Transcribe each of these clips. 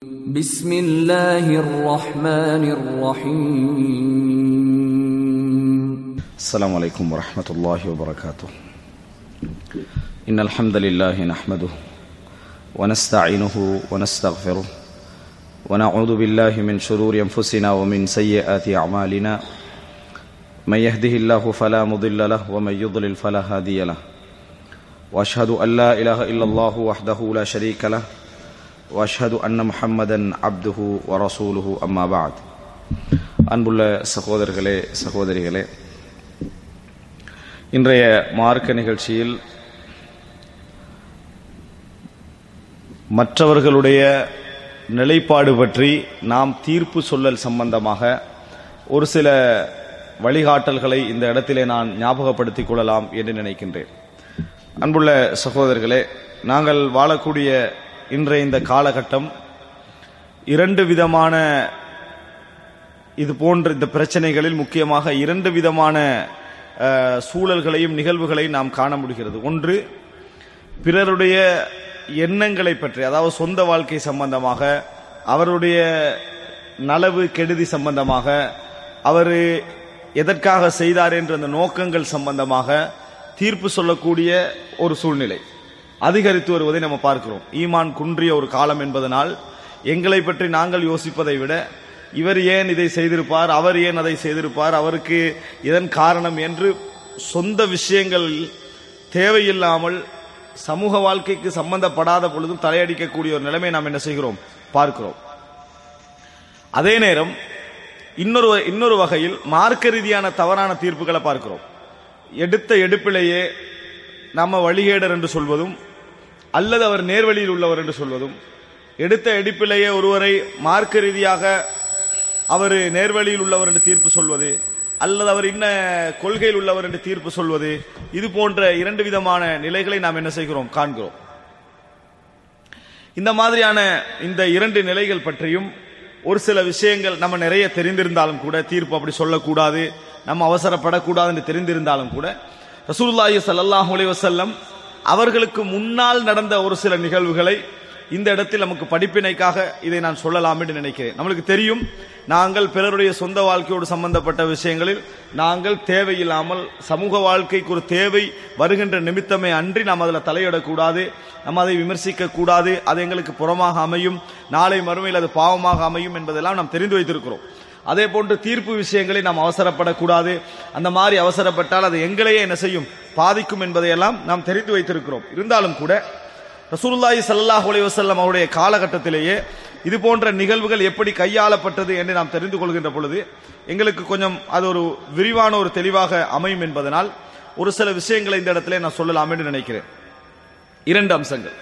بسم الله الرحمن الرحيم السلام عليكم ورحمة الله وبركاته إن الحمد لله نحمده ونستعينه ونستغفره ونعوذ بالله من شرور أنفسنا ومن سيئات أعمالنا من يهده الله فلا مضل له ومن يضلل فلا هادي له وأشهد أن لا إله إلا الله وحده لا شريك له وأشهد أن محمدا عبده ورسوله أما بعد அன்புள்ள சகோதரர்களே சகோதரிகளே இன்றைய மார்க்க நிகழ்ச்சியில் மற்றவர்களுடைய நிலைப்பாடு பற்றி நாம் தீர்ப்பு சொல்லல் சம்பந்தமாக ஒரு சில வழிகாட்டல்களை இந்த இடத்திலே நான் ஞாபகப்படுத்திக் கொள்ளலாம் என்று நினைக்கின்றேன் அன்புள்ள சகோதரர்களே நாங்கள் வாழக்கூடிய இன்றைய இந்த காலகட்டம் இரண்டு விதமான இது போன்ற இந்த பிரச்சனைகளில் முக்கியமாக இரண்டு விதமான அஹ், சூழல்களையும் நிகழ்வுகளையும் நாம் காண முடிகிறது ஒன்று பிறருடைய எண்ணங்களை பற்றி அதாவது சொந்த வாழ்க்கை சம்பந்தமாக அவருடைய நலவு கெடுதி சம்பந்தமாக அவர் எதற்காக செய்தார் என்ற அந்த நோக்கங்கள் சம்பந்தமாக தீர்ப்பு சொல்லக்கூடிய ஒரு சூழ்நிலை அதிகரித்து வருவதை நம்ம பார்க்கிறோம் ஈமான் குன்றிய ஒரு காலம் என்பதனால் எங்களை பற்றி நாங்கள் யோசிப்பதை விட இவர் ஏன் இதை செய்திருப்பார் அவர் ஏன் அதை செய்திருப்பார் அவருக்கு இதன் காரணம் என்று சொந்த விஷயங்கள் தேவையில்லாமல் சமூக வாழ்க்கைக்கு சம்பந்தப்படாத பொழுதும் தலையடிக்கக்கூடிய ஒரு நிலைமை நாம் என்ன செய்கிறோம் பார்க்கிறோம் அதே நேரம் இன்னொரு இன்னொரு வகையில் மார்க்க ரீதியான தவறான தீர்ப்புகளை பார்க்கிறோம் எடுத்த எடுப்பிலேயே நம்ம வழிகேடர் என்று சொல்வதும் அல்லது அவர் நேர்வழியில் உள்ளவர் என்று சொல்வதும் எடுத்த எடுப்பிலேயே ஒருவரை மார்க்க ரீதியாக அவர் நேர்வழியில் உள்ளவர் என்று தீர்ப்பு சொல்வது அல்லது அவர் இன்ன கொள்கையில் உள்ளவர் என்று தீர்ப்பு சொல்வது இது போன்ற இரண்டு விதமான நிலைகளை நாம் என்ன செய்கிறோம் காண்கிறோம் இந்த மாதிரியான இந்த இரண்டு நிலைகள் பற்றியும் ஒரு சில விஷயங்கள் நம்ம நிறைய தெரிந்திருந்தாலும் கூட தீர்ப்பு அப்படி சொல்லக்கூடாது நம்ம அவசரப்படக்கூடாது என்று தெரிந்திருந்தாலும் கூட ரசூலுல்லாஹி ஸல்லல்லாஹு அலைஹி வஸல்லம் அவர்களுக்கு முன்னால் நடந்த ஒரு சில நிகழ்வுகளை இந்த இடத்தில் நமக்கு படிப்பினைக்காக இதை நான் சொல்லலாம் என்று நினைக்கிறேன் நம்மளுக்கு தெரியும் நாங்கள் பிறருடைய சொந்த வாழ்க்கையோடு சம்பந்தப்பட்ட விஷயங்களில் நாங்கள் தேவையில்லாமல் சமூக வாழ்க்கைக்கு ஒரு தேவை வருகின்ற நிமித்தமே அன்றி நாம் அதில் தலையிடக்கூடாது நம்ம அதை விமர்சிக்க கூடாது அது எங்களுக்கு புறமாக அமையும் நாளை மறுமையில் அது பாவமாக அமையும் என்பதெல்லாம் நாம் தெரிந்து வைத்திருக்கிறோம் அதே போன்று தீர்ப்பு விஷயங்களை நாம் அவசரப்படக்கூடாது அந்த மாதிரி அவசரப்பட்டால் அது எங்களையே என்ன செய்யும் பாதிக்கும் என்பதையெல்லாம் நாம் தெரிந்து வைத்திருக்கிறோம் இருந்தாலும் கூட ரசூலுல்லாஹி ஸல்லல்லாஹு அலைஹி வஸல்லம் அவருடைய காலகட்டத்திலேயே இது போன்ற நிகழ்வுகள் எப்படி கையாளப்பட்டது என்று நாம் தெரிந்து கொள்கின்ற பொழுது எங்களுக்கு கொஞ்சம் அது ஒரு விரிவான ஒரு தெளிவாக அமையும் என்பதனால் ஒரு சில விஷயங்களை இந்த இடத்துல நான் சொல்லலாம் என்று நினைக்கிறேன் இரண்டு அம்சங்கள்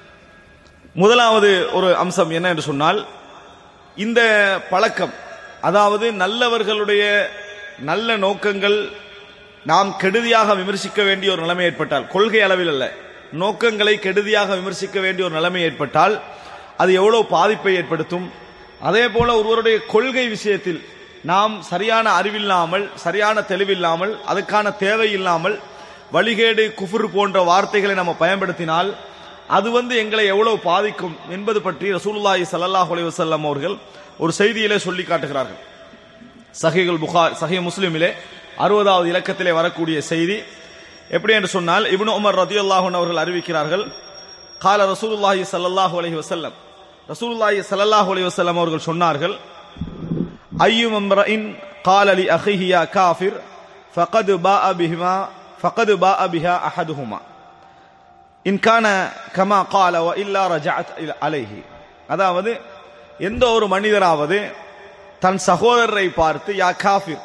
முதலாவது ஒரு அம்சம் என்ன என்று சொன்னால் இந்த பழக்கம் அதாவது நல்லவர்களுடைய நல்ல நோக்கங்கள் நாம் கெடுதியாக விமர்சிக்க வேண்டிய ஒரு நிலைமை ஏற்பட்டால் கொள்கை அளவில் அல்ல நோக்கங்களை கெடுதியாக விமர்சிக்க வேண்டிய ஒரு நிலைமை ஏற்பட்டால் அது எவ்வளவு பாதிப்பை ஏற்படுத்தும் அதே போல ஒருவருடைய கொள்கை விஷயத்தில் நாம் சரியான அறிவில்லாமல் சரியான தெளிவில்லாமல் அதுக்கான தேவை இல்லாமல் வழிகேடு குஃபுர் போன்ற வார்த்தைகளை நம்ம பயன்படுத்தினால் அது வந்து எங்களை எவ்வளவு பாதிக்கும் என்பது பற்றி ரசூலுல்லாஹி ஸல்லல்லாஹு அலைஹி வஸல்லம் அவர்கள் ஒரு செய்தியிலே சொல்லி காட்டுகிறார்கள் சஹீகுல் புகார் சஹீ முஸ்லிமிலே அறுபதாவது இலக்கத்திலே வரக்கூடிய செய்தி எப்படி என்று சொன்னால் இப்னு உமர் ரதியுல்லாஹு அவர்கள் அறிவிக்கிறார்கள் கால ரசூலுல்லாஹி ஸல்லல்லாஹு அலைஹி வஸல்லம் ரசூலுல்லாஹி ஸல்லல்லாஹு அலைஹி வஸல்லம் அவர்கள் சொன்னார்கள் ஐயும் அம்ரஇன் قال لأخيه يا كافر فقد باء بهما فقد باء بها أحدهما இன் கான கமா கால வ இல்லா ரஜஅத் இல- அலைஹி அதாவது எந்த ஒரு மனிதராவது தன் சகோதரரை பார்த்து யா காஃபிர்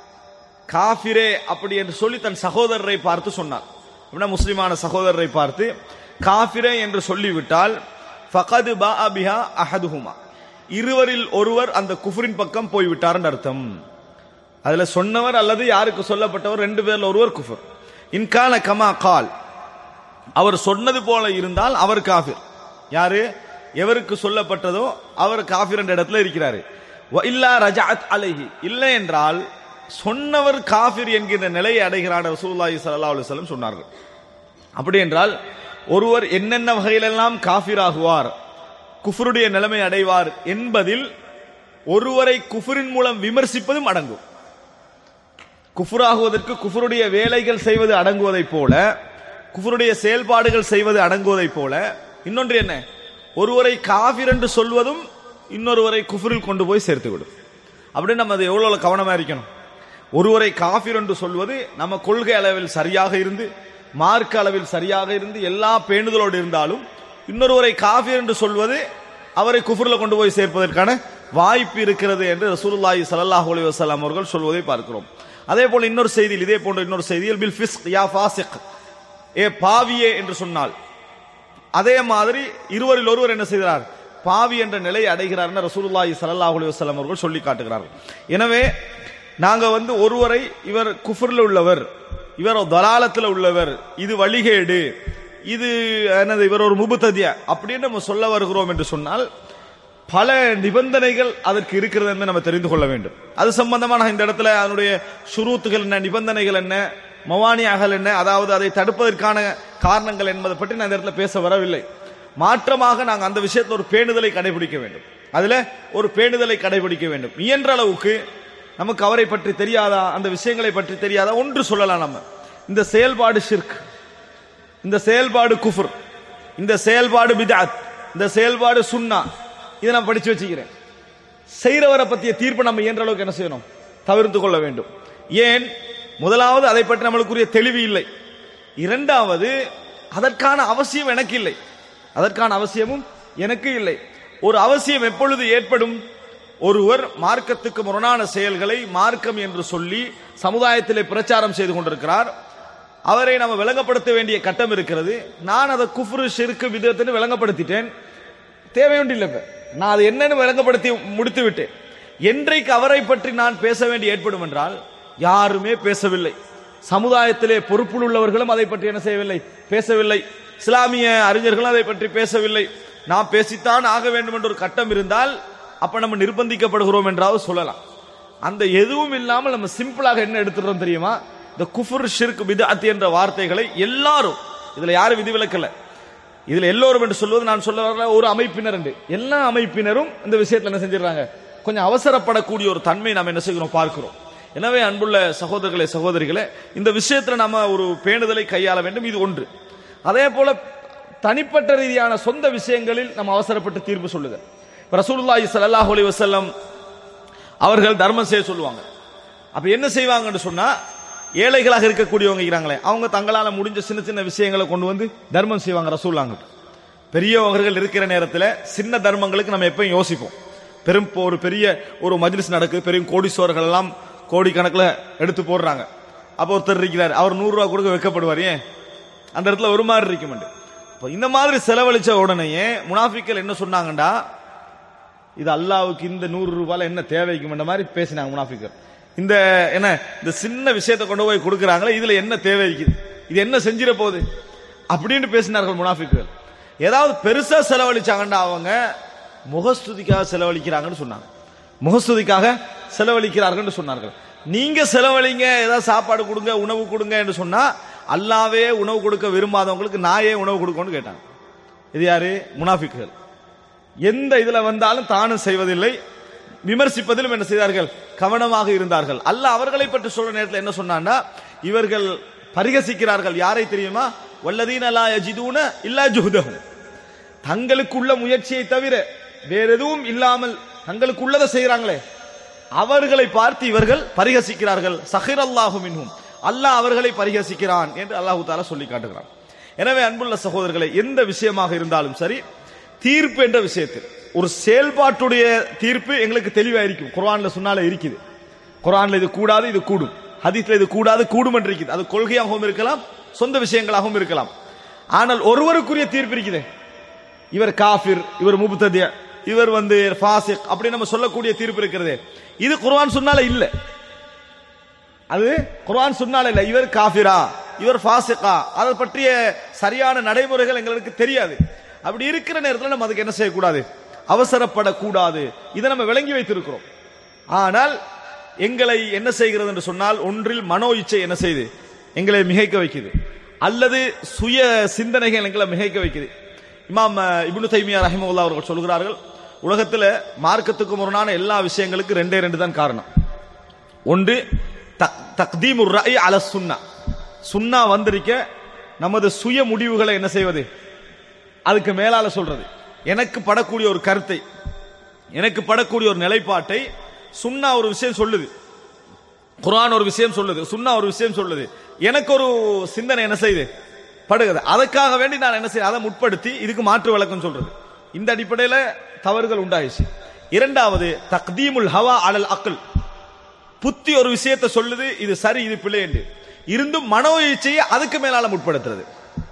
காஃபிரே அப்படி என்று சொல்லி தன் சகோதரரை பார்த்து சொன்னார் அப்படின்னா முஸ்லிமான சகோதரரை பார்த்து காஃபிரே என்று சொல்லிவிட்டால் ஃபகது பா அபிஹா அஹதுஹுமா இருவரில் ஒருவர் அந்த குஃப்ரின் பக்கம் போய்விட்டார் அர்த்தம் அதுல சொன்னவர் அல்லது யாருக்கு சொல்லப்பட்டவர் ரெண்டு பேர்ல ஒருவர் குஃபர் இன்கான கமா கால் அவர் சொன்னது போல இருந்தால் அவர் காஃபிர் யாரு எவருக்கு சொல்லப்பட்டதோ அவர் காஃபிர் என்ற இடத்துல இருக்கிறாரு வ இல்லா ரஜஅத் அலைஹி இல்லை என்றால் சொன்னவர் காஃபிர் என்கின்ற நிலையை அடைகிறார் ரசூலுல்லாஹி ஸல்லல்லாஹு அலைஹி வஸல்லம் சொன்னார்கள் அப்படி என்றால் ஒருவர் என்னென்ன வகையிலெல்லாம் காஃபிர் ஆகுவார் குஃபருடைய நிலைமை அடைவார் என்பதில் ஒருவரை குஃபரின் மூலம் விமர்சிப்பதும் அடங்கும் குஃபுராகுவதற்கு குஃபருடைய வேலைகள் செய்வது அடங்குவதைப் போல குஃபருடைய செயல்பாடுகள் செய்வது அடங்குவதைப் போல இன்னொன்று என்ன ஒருவரை காஃபிர் என்று சொல்வதும் இன்னொருவரை குஃபரில் கொண்டு போய் சேர்த்துவிடும் அப்படின்னு நம்ம அதை எவ்வளவு கவனமா இருக்கணும் ஒருவரை காஃபிர் என்று சொல்வது நம்ம கொள்கை அளவில் சரியாக இருந்து மார்க்க அளவில் சரியாக இருந்து எல்லா பேணுதலோடு இருந்தாலும் இன்னொருவரை காஃபிர் என்று சொல்வது அவரை குஃபுர்ல கொண்டு போய் சேர்ப்பதற்கான வாய்ப்பு இருக்கிறது என்று ரசூலுல்லாஹி ஸல்லல்லாஹு அலைஹி வஸல்லம் அவர்கள் சொல்வதை பார்க்கிறோம் அதே போல இன்னொரு செய்தியில் இதே போன்ற இன்னொரு செய்தியில் பில் ஃபிஸ்க் யா ஃபாசிக் ஏ பாவியே என்று சொன்னால் அதே மாதிரி இருவரில் ஒருவர் என்ன செய்கிறார் பாவி என்ற நிலை அடைகிறார்னு ரசூலுல்லாஹி ஸல்லல்லாஹு அலைஹி வஸல்லம் அவர்கள் சொல்லி காட்டுகிறார்கள் எனவே நாங்க வந்து ஒருவரை இவர் குஃபர்ல உள்ளவர் இவர் தலாலத்துல உள்ளவர் இது வழிகேடு இது என்னது இவர் ஒரு முபுத்ததிய அப்படின்னு நம்ம சொல்ல வருகிறோம் என்று சொன்னால் பல நிபந்தனைகள் அதற்கு இருக்கிறது என்று நம்ம தெரிந்து கொள்ள வேண்டும் அது சம்பந்தமான இந்த இடத்துல அதனுடைய சுரூத்துகள் என்ன நிபந்தனைகள் என்ன மவானியாகல் என்ன அதாவது அதை தடுப்பதற்கான காரணங்கள் என்பதை பற்றி நான் இந்த இடத்துல பேச வரவில்லை மாற்றமாக நாங்கள் அந்த விஷயத்தில் ஒரு பேணுதலை கடைபிடிக்க வேண்டும் அதுல ஒரு பேணுதலை கடைபிடிக்க வேண்டும் இயன்ற அளவுக்கு நமக்கு அவரை பற்றி தெரியாதா அந்த விஷயங்களை பற்றி தெரியாதா ஒன்று சொல்லலாம் நம்ம இந்த செயல்பாடு ஷிர்க் இந்த செயல்பாடு குஃபர் இந்த செயல்பாடு பிதாத் இந்த செயல்பாடு சுன்னா இதை நான் படிச்சு வச்சுக்கிறேன் செய்கிறவரை பற்றிய தீர்ப்பு நம்ம இயன்ற அளவுக்கு என்ன செய்யணும் தவிர்த்து கொள்ள வேண்டும் ஏன் முதலாவது அதை பற்றி நம்மளுக்குரிய தெளிவு இல்லை இரண்டாவது அதற்கான அவசியம் எனக்கு இல்லை அதற்கான அவசியமும் எனக்கு இல்லை ஒரு அவசியம் எப்பொழுது ஏற்படும் ஒருவர் மார்க்கத்துக்கு முரணான செயல்களை மார்க்கம் என்று சொல்லி சமுதாயத்திலே பிரச்சாரம் செய்து கொண்டிருக்கிறார் அவரை நம்ம விளங்கப்படுத்த வேண்டிய கட்டம் இருக்கிறது நான் அதை குஃப்ரு ஷிருக்கு விதத்தின்னு விளங்கப்படுத்திட்டேன் தேவையுண்டு இல்லை இப்ப. நான் அது என்னன்னு விளங்கப்படுத்தி முடித்து விட்டேன் என்றைக்கு அவரை பற்றி நான் பேச வேண்டி ஏற்படும் என்றால் யாருமே பேசவில்லை சமுதாயத்திலே பொறுப்பில் உள்ளவர்களும் அதை பற்றி என்ன செய்யவில்லை பேசவில்லை இஸ்லாமிய அறிஞர்களும் அதை பற்றி பேசவில்லை நாம் பேசித்தான் ஆக வேண்டும் என்ற ஒரு கட்டம் இருந்தால் அப்ப நம்ம நிர்பந்திக்கப்படுகிறோம் என்றாவது சொல்லலாம் அந்த எதுவும் இல்லாமல் நம்ம சிம்பிளாக என்ன எடுத்துடுறோம் தெரியுமா இந்த குஃபுர் ஷிர்க் பிதாத் என்ற வார்த்தைகளை எல்லாரும் இதுல யாரும் விதிவிலக்கல இதுல எல்லோரும் என்று சொல்வது நான் சொல்ல வரல ஒரு அமைப்பினர் என்று எல்லா அமைப்பினரும் இந்த விஷயத்துல என்ன செஞ்சிடறாங்க கொஞ்சம் அவசரப்படக்கூடிய ஒரு தன்மை நாம் என்ன செய்கிறோம் பார்க்கிறோம் எனவே அன்புள்ள சகோதரர்களே சகோதரிகளே இந்த விஷயத்துல நம்ம ஒரு பேணுதலை கையாள வேண்டும் இது ஒன்று அதே போல தனிப்பட்ட ரீதியான சொந்த விஷயங்களில் நம்ம அவசரப்பட்டு தீர்ப்பு சொல்லுங்க இப்ப ரசூலுல்லாஹி ஸல்லல்லாஹு அலைஹி வஸல்லம் அவர்கள் தர்மம் செய்ய சொல்லுவாங்க அப்ப என்ன செய்வாங்கன்னு சொன்னா ஏழைகளாக இருக்கக்கூடியவங்க இருக்கிறாங்களே அவங்க தங்களால முடிஞ்ச சின்ன சின்ன விஷயங்களை கொண்டு வந்து தர்மம் செய்வாங்க ரசூல்லாங்க பெரியவர்கள் இருக்கிற நேரத்தில் சின்ன தர்மங்களுக்கு நம்ம எப்பயும் யோசிப்போம் பெரும் இப்போ ஒரு பெரிய ஒரு மஜ்லிஸ் நடக்குது பெரிய கோடீஸ்வரர்கள் எல்லாம் கோடிக்கணக்கில் எடுத்து போடுறாங்க அப்போ ஒருத்தர் இருக்கிறார் அவர் நூறு ரூபா கொடுக்க வைக்கப்படுவார் ஏன் அந்த இடத்துல ஒரு மாதிரி இருக்க மாட்டேன் இப்போ இந்த மாதிரி செலவழிச்ச உடனேயே முனாஃபிக்கள் என்ன சொன்னாங்கண்டா இது அல்லாவுக்கு இந்த நூறு ரூபாயில என்ன தேவைக்கும் என்ற மாதிரி பேசினாங்க முனாஃபிக்கர் இந்த என்ன இந்த சின்ன விஷயத்தை கொண்டு போய் கொடுக்குறாங்களே இதுல என்ன தேவைக்குது இது என்ன செஞ்சிட போகுது அப்படின்னு பேசினார்கள் முனாஃபிக்குகள் ஏதாவது பெருசா செலவழிச்சாங்கண்டா அவங்க முகஸ்துதிக்காக செலவழிக்கிறாங்கன்னு சொன்னாங்க முகஸ்துதிக்காக செலவழிக்கிறார்கள் சொன்னார்கள் நீங்க செலவழிங்க ஏதாவது சாப்பாடு கொடுங்க உணவு கொடுங்க என்று சொன்னா அல்லாவே உணவு கொடுக்க விரும்பாதவங்களுக்கு நாயே உணவு கொடுக்கணும்னு கேட்டாங்க இது யாரு முனாஃபிக்குகள் எந்த இதுல வந்தாலும் தானும் செய்வதில்லை விமர்சிப்பதிலும் என்ன செய்தார்கள் கவனமாக இருந்தார்கள் அல்ல அவர்களை பற்றி சொல்ற நேரத்தில் என்ன சொன்னான்னா இவர்கள் பரிகசிக்கிறார்கள் யாரை தெரியுமா வல்லதீன லா யஜிதூன இல்லா ஜுஹதஹும் தங்களுக்குள்ள முயற்சியை தவிர வேற எதுவும் இல்லாமல் தங்களுக்குள்ளதை செய்யறாங்களே அவர்களை பார்த்து இவர்கள் பரிகசிக்கிறார்கள் சஹிர் அல்லாஹு மின்ஹும் அல்லாஹ் அவர்களை பரிகசிக்கிறான் என்று அல்லாஹு தாலா சொல்லி காட்டுகிறான் எனவே அன்புள்ள சகோதரர்களை எந்த விஷயமாக இருந்தாலும் சரி தீர்ப்பு என்ற விஷயத்தில் ஒரு செயல்பாட்டுடைய தீர்ப்பு எங்களுக்கு தெளிவா இருக்கும் குர்ஆன்ல சொன்னாலே இருக்குது குர்ஆன்ல இது கூடாது இது கூடும் ஹதீஸ்ல இது கூடாது கூடும் என்று இருக்குது அது கொள்கையாகவும் இருக்கலாம் சொந்த விஷயங்களாகவும் இருக்கலாம் ஆனால் ஒருவருக்குரிய தீர்ப்பு இருக்குது இவர் காஃபிர் இவர் முபுத்ததிய இவர் வந்து ஃபாசிக் அப்படி நம்ம சொல்லக்கூடிய தீர்ப்பு இருக்கிறது இது குர்ஆன் சொன்னால இல்ல அது குர்ஆன் சொன்னால இல்ல இவர் காஃபிரா இவர் ஃபாசிகா அதை பற்றிய சரியான நடைமுறைகள் எங்களுக்கு தெரியாது அப்படி இருக்கிற நேரத்தில் நம்ம அதுக்கு என்ன செய்யக்கூடாது அவசரப்படக்கூடாது இதை நம்ம விளங்கி வைத்திருக்கிறோம் ஆனால் எங்களை என்ன செய்கிறது என்று சொன்னால் ஒன்றில் மனோ இச்சை என்ன செய்யுது எங்களை மிகைக்க வைக்குது அல்லது சுய சிந்தனைகள் எங்களை மிகைக்க வைக்குது இமாம் அஹ், இப்னு தைமியா ரஹிமவுல்லா அவர்கள் சொல்கிறார்கள் உலகத்துல மார்க்கத்துக்கு முரணான எல்லா விஷயங்களுக்கு ரெண்டே ரெண்டு தான் காரணம் ஒன்று தக்தீமுர் ரஅய் அல சுன்னா சுன்னா வந்திருக்க நமது சுய முடிவுகளை என்ன செய்வது அதுக்கு மேலால சொல்றது எனக்கு படக்கூடிய ஒரு கருத்தை எனக்கு படக்கூடிய ஒரு நிலைப்பாட்டை சுன்னா ஒரு விஷயம் சொல்லுது குர்ஆன் ஒரு விஷயம் சொல்லுது சுன்னா ஒரு விஷயம் சொல்லுது எனக்கு ஒரு சிந்தனை என்ன செய்யுது படுகிறது அதுக்காக வேண்டி நான் என்ன செய்ய அதை முற்படுத்தி இதுக்கு மாற்று விளக்கம் சொல்றது இந்த அடிப்படையில தவறுகள் உண்டாயிடுச்சு இரண்டாவது தக்தீமுல் ஹவா அலல் அக்கல் புத்தி ஒரு விஷயத்தை சொல்லுது இது சரி இது பிழை என்று இருந்தும் மனோ இச்சையை அதுக்கு மேலால முற்படுத்துறது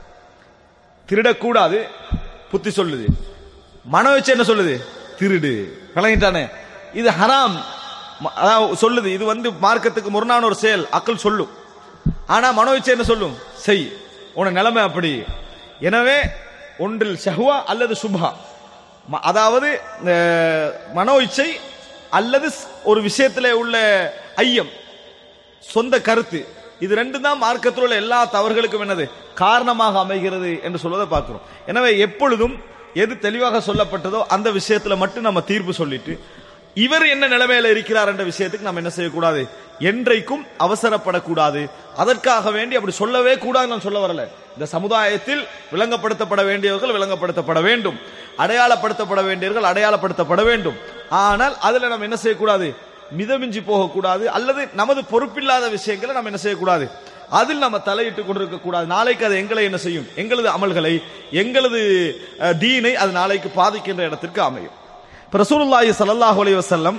திருடக்கூடாது புத்தி சொல்லுது மனோ இச்சை என்ன சொல்லுது திருடு விளங்கிட்டானே இது ஹராம் ம- அதாவது சொல்லுது இது வந்து மார்க்கத்துக்கு முரணான ஒரு செயல் அக்கள் சொல்லும் ஆனா மனோ இச்சை என்ன சொல்லும் செய் உன நிலைமை அப்படி எனவே ஒன்றில் ஷஹ்வா அல்லது சுபா ம- அதாவது அஹ், மனோ இச்சை அல்லது ஸ்- ஒரு விஷயத்திலே உள்ள ஐயம் சொந்த கருத்து இது ரெண்டு தான் மார்க்கத்தில் உள்ள எல்லா தவறுகளுக்கும் என்னது காரணமாக அமைகிறது என்று சொல்வதை பார்க்கிறோம் எனவே எப்பொழுதும் எது தெளிவாக சொல்லப்பட்டதோ அந்த விஷயத்துல மட்டும் நம்ம தீர்ப்பு சொல்லிட்டு இவர் என்ன நிலைமையில இருக்கிறார் என்ற விஷயத்துக்கு நம்ம என்ன செய்யக்கூடாது என்றைக்கும் அவசரப்படக்கூடாது அதற்காக வேண்டி அப்படி சொல்லவே கூடாது நான் சொல்ல வரல இந்த சமுதாயத்தில் விளங்கப்படுத்தப்பட வேண்டியவர்கள் விளங்கப்படுத்தப்பட வேண்டும் அடையாளப்படுத்தப்பட வேண்டியவர்கள் அடையாளப்படுத்தப்பட வேண்டும் ஆனால் அதுல நம்ம என்ன செய்யக்கூடாது மிதமிஞ்சி போகக்கூடாது அல்லது நமது பொறுப்பில்லாத விஷயங்களை நம்ம என்ன செய்யக்கூடாது அதில் நம்ம தலையிட்டு கொண்டிருக்க கூடாது நாளைக்கு அது எங்களை என்ன செய்யும் எங்களது அமல்களை எங்களது அஹ், தீனை அது நாளைக்கு பாதிக்கின்ற இடத்திற்கு அமையும் இப்ப ரசூலுல்லாஹி ஸல்லல்லாஹு அலைஹி வஸல்லம்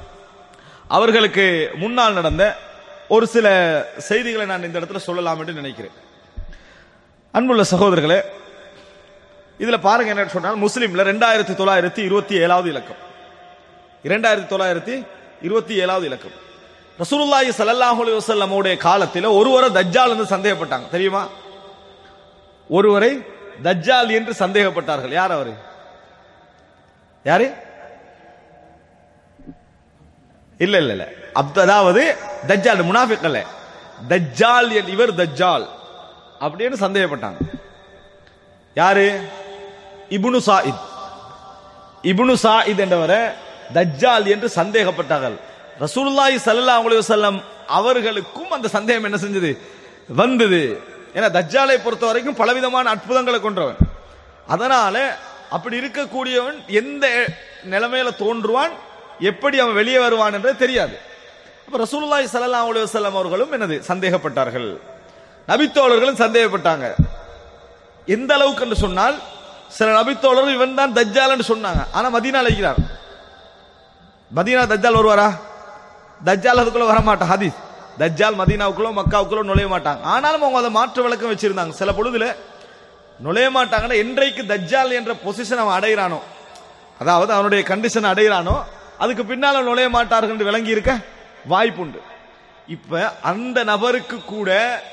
அவர்களுக்கு முன்னால் நடந்த ஒரு சில செய்திகளை நான் இந்த இடத்துல சொல்லலாம் என்று நினைக்கிறேன் அன்புள்ள சகோதரர்களே இதுல பாருங்க என்ன சொன்னால் முஸ்லிம்ல ரெண்டாயிரத்தி தொள்ளாயிரத்தி இருபத்தி ஏழாவது இலக்கம் இரண்டாயிரத்தி தொள்ளாயிரத்தி இருபத்தி ஏழாவது இலக்கம் ரசூலுல்லாஹி ஸல்லல்லாஹு அலைஹி வஸல்லமோட காலத்தில் ஒருவரை தஜ்ஜால் என்று சந்தேகப்பட்டாங்க தெரியுமா ஒருவரை தஜ்ஜால் என்று சந்தேகப்பட்டார்கள் யார் அவரு யாரு இல்ல இல்ல இல்ல அப்த- அதாவது தஜ்ஜால் முனாஃபிக் அல்ல தஜ்ஜால் என் இவர் தஜ்ஜால் அப்படின்னு சந்தேகப்பட்டாங்க யாரு இப்னு சாயித் இப்னு சாயித் என்றவரை தஜ்ஜால் என்று சந்தேகப்பட்டார்கள் ரசூலுல்லாஹி ஸல்லல்லாஹு அலைஹி வஸல்லம் அவர்களுக்கும் அந்த சந்தேகம் என்ன செஞ்சது வந்தது ஏன்னா தஜ்ஜாலை பொறுத்த வரைக்கும் பலவிதமான அற்புதங்களை கொண்டவன் அதனால அப்படி இருக்கக்கூடியவன் எந்த நிலைமையில தோன்றுவான் எப்படி அவன் வெளியே வருவான் என்றே தெரியாது அப்ப ரசூலுல்லாஹி ஸல்லல்லாஹு அலைஹி வஸல்லம் அவர்களும் என்னது சந்தேகப்பட்டார்கள் நபித்தோழர்களும் சந்தேகப்பட்டாங்க எந்த அளவுக்கு என்று சொன்னால் சில நபித்தோழர்கள் இவன் தான் தஜ்ஜால் என்று சொன்னாங்க ஆனா மதீனா இருக்கிறார் மதீனா தஜ்ஜால் வருவாரா தஜ்ஜால் அதுக்குள்ள வர மாட்டான் ஹதீஸ் தஜ்ஜால் மதீனாவுக்குள்ள மக்காவுக்குள்ள நுழைய மாட்டாங்க ஆனாலும் அவங்க அதை மாற்று விளக்கம் வச்சிருந்தாங்க சில பொழுதுல நுழைய மாட்டாங்கன்னா என்றைக்கு தஜ்ஜால் என்ற பொசிஷன் அவன் அடைகிறானோ அதாவது அவனுடைய கண்டிஷன் அடைகிறானோ அதுக்கு பின்னால நுழைய மாட்டார்கள் என்று விளங்கி இருக்க வாய்ப்புண்டு இப்ப அந்த நபருக்கு கூட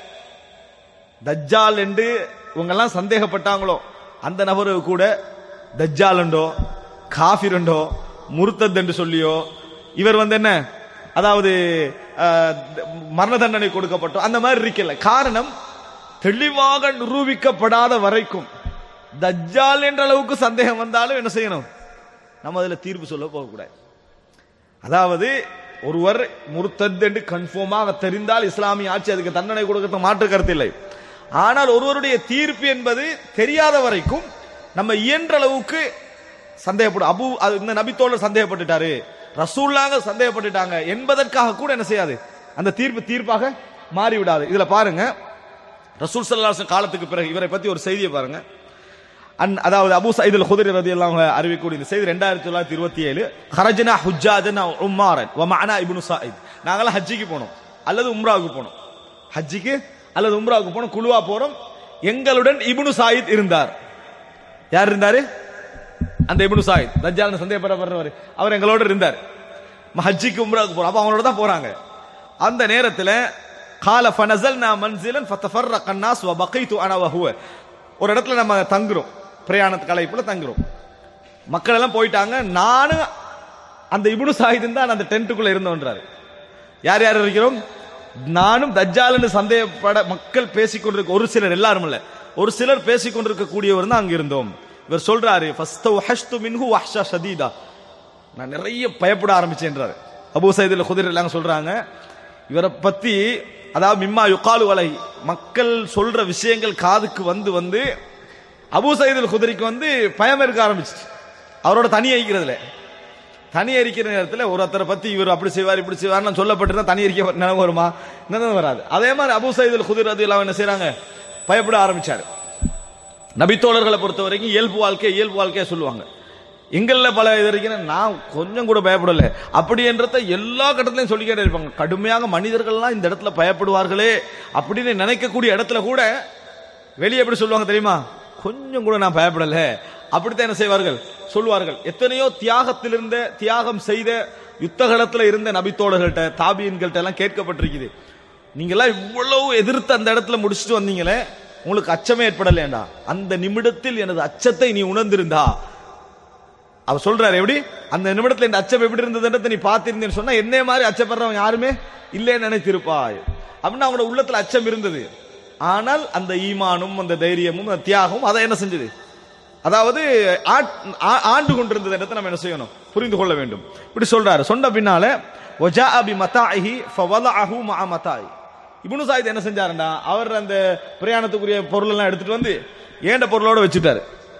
தஜ்ஜால் என்று இவங்கெல்லாம் சந்தேகப்பட்டாங்களோ அந்த நபருக்கு கூட தஜ்ஜால் உண்டோ காஃபிர் உண்டோ முர்த்தத் என்று சொல்லியோ இவர் வந்து என்ன அதாவது அஹ், மரண தண்டனை கொடுக்கப்பட்டோ அந்த மாதிரி இருக்கல காரணம் தெளிவாக நிரூபிக்கப்படாத வரைக்கும் தஜ்ஜால் என்ற அளவுக்கு சந்தேகம் வந்தாலும் என்ன செய்யணும் நம்ம அதுல தீர்ப்பு சொல்ல போகக்கூடாது அதாவது ஒருவர் முர்த்தத் என்று கன்ஃபார்மாக தெரிந்தால் இஸ்லாமிய ஆட்சி அதுக்கு தண்டனை கொடுக்க மாற்று கருத்தில்லை ஆனால் ஒருவருடைய தீர்ப்பு என்பது தெரியாத வரைக்கும் நம்ம இயன்ற அளவுக்கு சந்தேகப்படும் அபு அது இந்த நபித்தோழர் சந்தேகப்பட்டுட்டாரு ரசூல்லாங்க சந்தேகப்பட்டுட்டாங்க என்பதற்காக கூட என்ன செய்யாது அந்த தீர்ப்பு தீர்ப்பாக மாறிவிடாது இதுல பாருங்க ரசூல் சல்லாஹ் காலத்துக்கு பிறகு இவரை பத்தி ஒரு செய்தியை பாருங்க அன் அதாவது அபு சைதுல் குதிரை ரதி எல்லாம் அறிவிக்கக்கூடிய இந்த செய்தி ரெண்டாயிரத்தி தொள்ளாயிரத்தி இருபத்தி ஏழு ஹரஜனா ஹுஜாஜன் உம்மாரன் வ மஅனா இப்னு சாயித் நாங்கெல்லாம் ஹஜ்ஜிக்கு போனோம் அல்லது உம்ராவுக்கு போனோம் ஹஜ்ஜிக்கு அல்லது உம்ராவுக்கு போனோம் குழுவா போறோம் எங்களுடன் இப்னு சாயித் இருந்தார் யார் இருந்தாரு அந்த இப்னு சாயித் தஜ்ஜால் சந்தேகப்படப்படுறவர் அவர் எங்களோட இருந்தார் ம- ஹஜ்ஜிக்கு உம்ராவுக்கு போறோம் அப்ப அவங்களோட தான் போறாங்க அந்த நேரத்துல கால ஃபனசல்னா மன்சிலன் ஃபதஃபர்ரக الناس وبقيت انا وهو ஒரு இடத்துல நம்ம தங்குறோம் பிரயாணத்து கலைப்புல தங்குறோம் மக்கள் எல்லாம் போயிட்டாங்க நானும் அந்த இப்னு சாயிதும் தான் அந்த டென்ட்டுக்குள்ள இருந்தோன்றாரு யார் யார் இருக்கிறோம் நானும் தஜ்ஜால்னு சந்தேகப்பட மக்கள் பேசிக் கொண்டிருக்க ஒரு சிலர் எல்லாரும் இல்ல ஒரு சிலர் பேசிக் கொண்டிருக்க கூடியவர் தான் அங்க இருந்தோம் இவர் சொல்றாரு ஃபஸ்ட் வஹஷ்து மின்ஹு வஹ்ஷா ஷதீதா நான் நிறைய பயப்பட ஆரம்பிச்சேன்றாரு அபூ சைதுல் குதிர் எல்லாம் சொல்றாங்க இவரை பத்தி அதாவது மிம்மா யுகாலு வலை மக்கள் சொல்ற விஷயங்கள் காதுக்கு வந்து வந்து அபூ சைதுல் குதிரைக்கு வந்து பயம் இருக்க ஆரம்பிச்சிச்சு அவரோட தனி ஐக்கிறதுல தனி அறிக்கிற நேரத்தில் ஒருத்தரை பத்தி இவர் அப்படி செய்வார் இப்படி செய்வார்னு சொல்லப்பட்டிருந்தா தனி அறிக்கை நினைவு வருமா நினைவு வராது அதே மாதிரி அபூ சைதுல் குதிர் அது எல்லாம் என்ன செய்றாங்க பயப்பட ஆரம்பிச்சாரு நபித்தோழர்களை பொறுத்த வரைக்கும் இயல்பு வாழ்க்கை இயல்பு வாழ்க்கையா சொல்லுவாங்க எங்கள்ல பல இது இருக்குன்னு நான் கொஞ்சம் கூட பயப்படல அப்படின்றத எல்லா கட்டத்திலையும் சொல்லிக்கிட்டே இருப்பாங்க கடுமையாக மனிதர்கள்லாம் இந்த இடத்துல பயப்படுவார்களே அப்படின்னு நினைக்கக்கூடிய இடத்துல கூட வெளியே எப்படி சொல்லுவாங்க தெரியுமா கொஞ்சம் கூட நான் பயப்படல அப்படித்தான் என்ன செய்வார்கள் சொல்வார்கள் எத்தனையோ தியாகத்தில் இருந்த தியாகம் செய்த யுத்தகலத்துல இருந்த நபித்தோழர்கள்ட்ட தாபியன்கள்ட்ட எல்லாம் கேட்கப்பட்டிருக்குது நீங்கெல்லாம் இவ்வளவு எதிர்த்து அந்த இடத்துல முடிச்சுட்டு வந்தீங்களே உங்களுக்கு அச்சமே ஏற்படலேண்டா அந்த நிமிடத்தில் எனது அச்சத்தை நீ உணர்ந்திருந்தா அவர் சொல்றாரு எப்படி அந்த நிமிடத்துல இந்த அச்சம் எப்படி இருந்ததுன்றதை நீ பார்த்திருந்தேன்னு சொன்னா என்னே மாதிரி அச்சப்படுறவன் யாருமே இல்லைன்னு நினைத்திருப்பாய் அப்படின்னு அவனோட உள்ளத்துல அச்சம் இருந்தது ஆனால் அந்த ஈமானும் அந்த தைரியமும் அந்த தியாகமும் அதை என்ன செஞ்சது அதாவது ஆட்- ஆ- ஆண்டு கொண்டிருந்தது இடத்தை நம்ம என்ன செய்யணும் புரிந்து கொள்ள வேண்டும் இப்படி சொல்றாரு சொன்ன பின்னால ஒஜா அபி மத்தாஹி ஃபவலஅஹு மஅ மத்தாய் இப்னு சாயித் என்ன செஞ்சாருண்டா அவர் அந்த பிரயாணத்துக்குரிய பொருள் எல்லாம் எடுத்துட்டு வந்து ஏண்ட பொருளோட வச்சுட்டாரு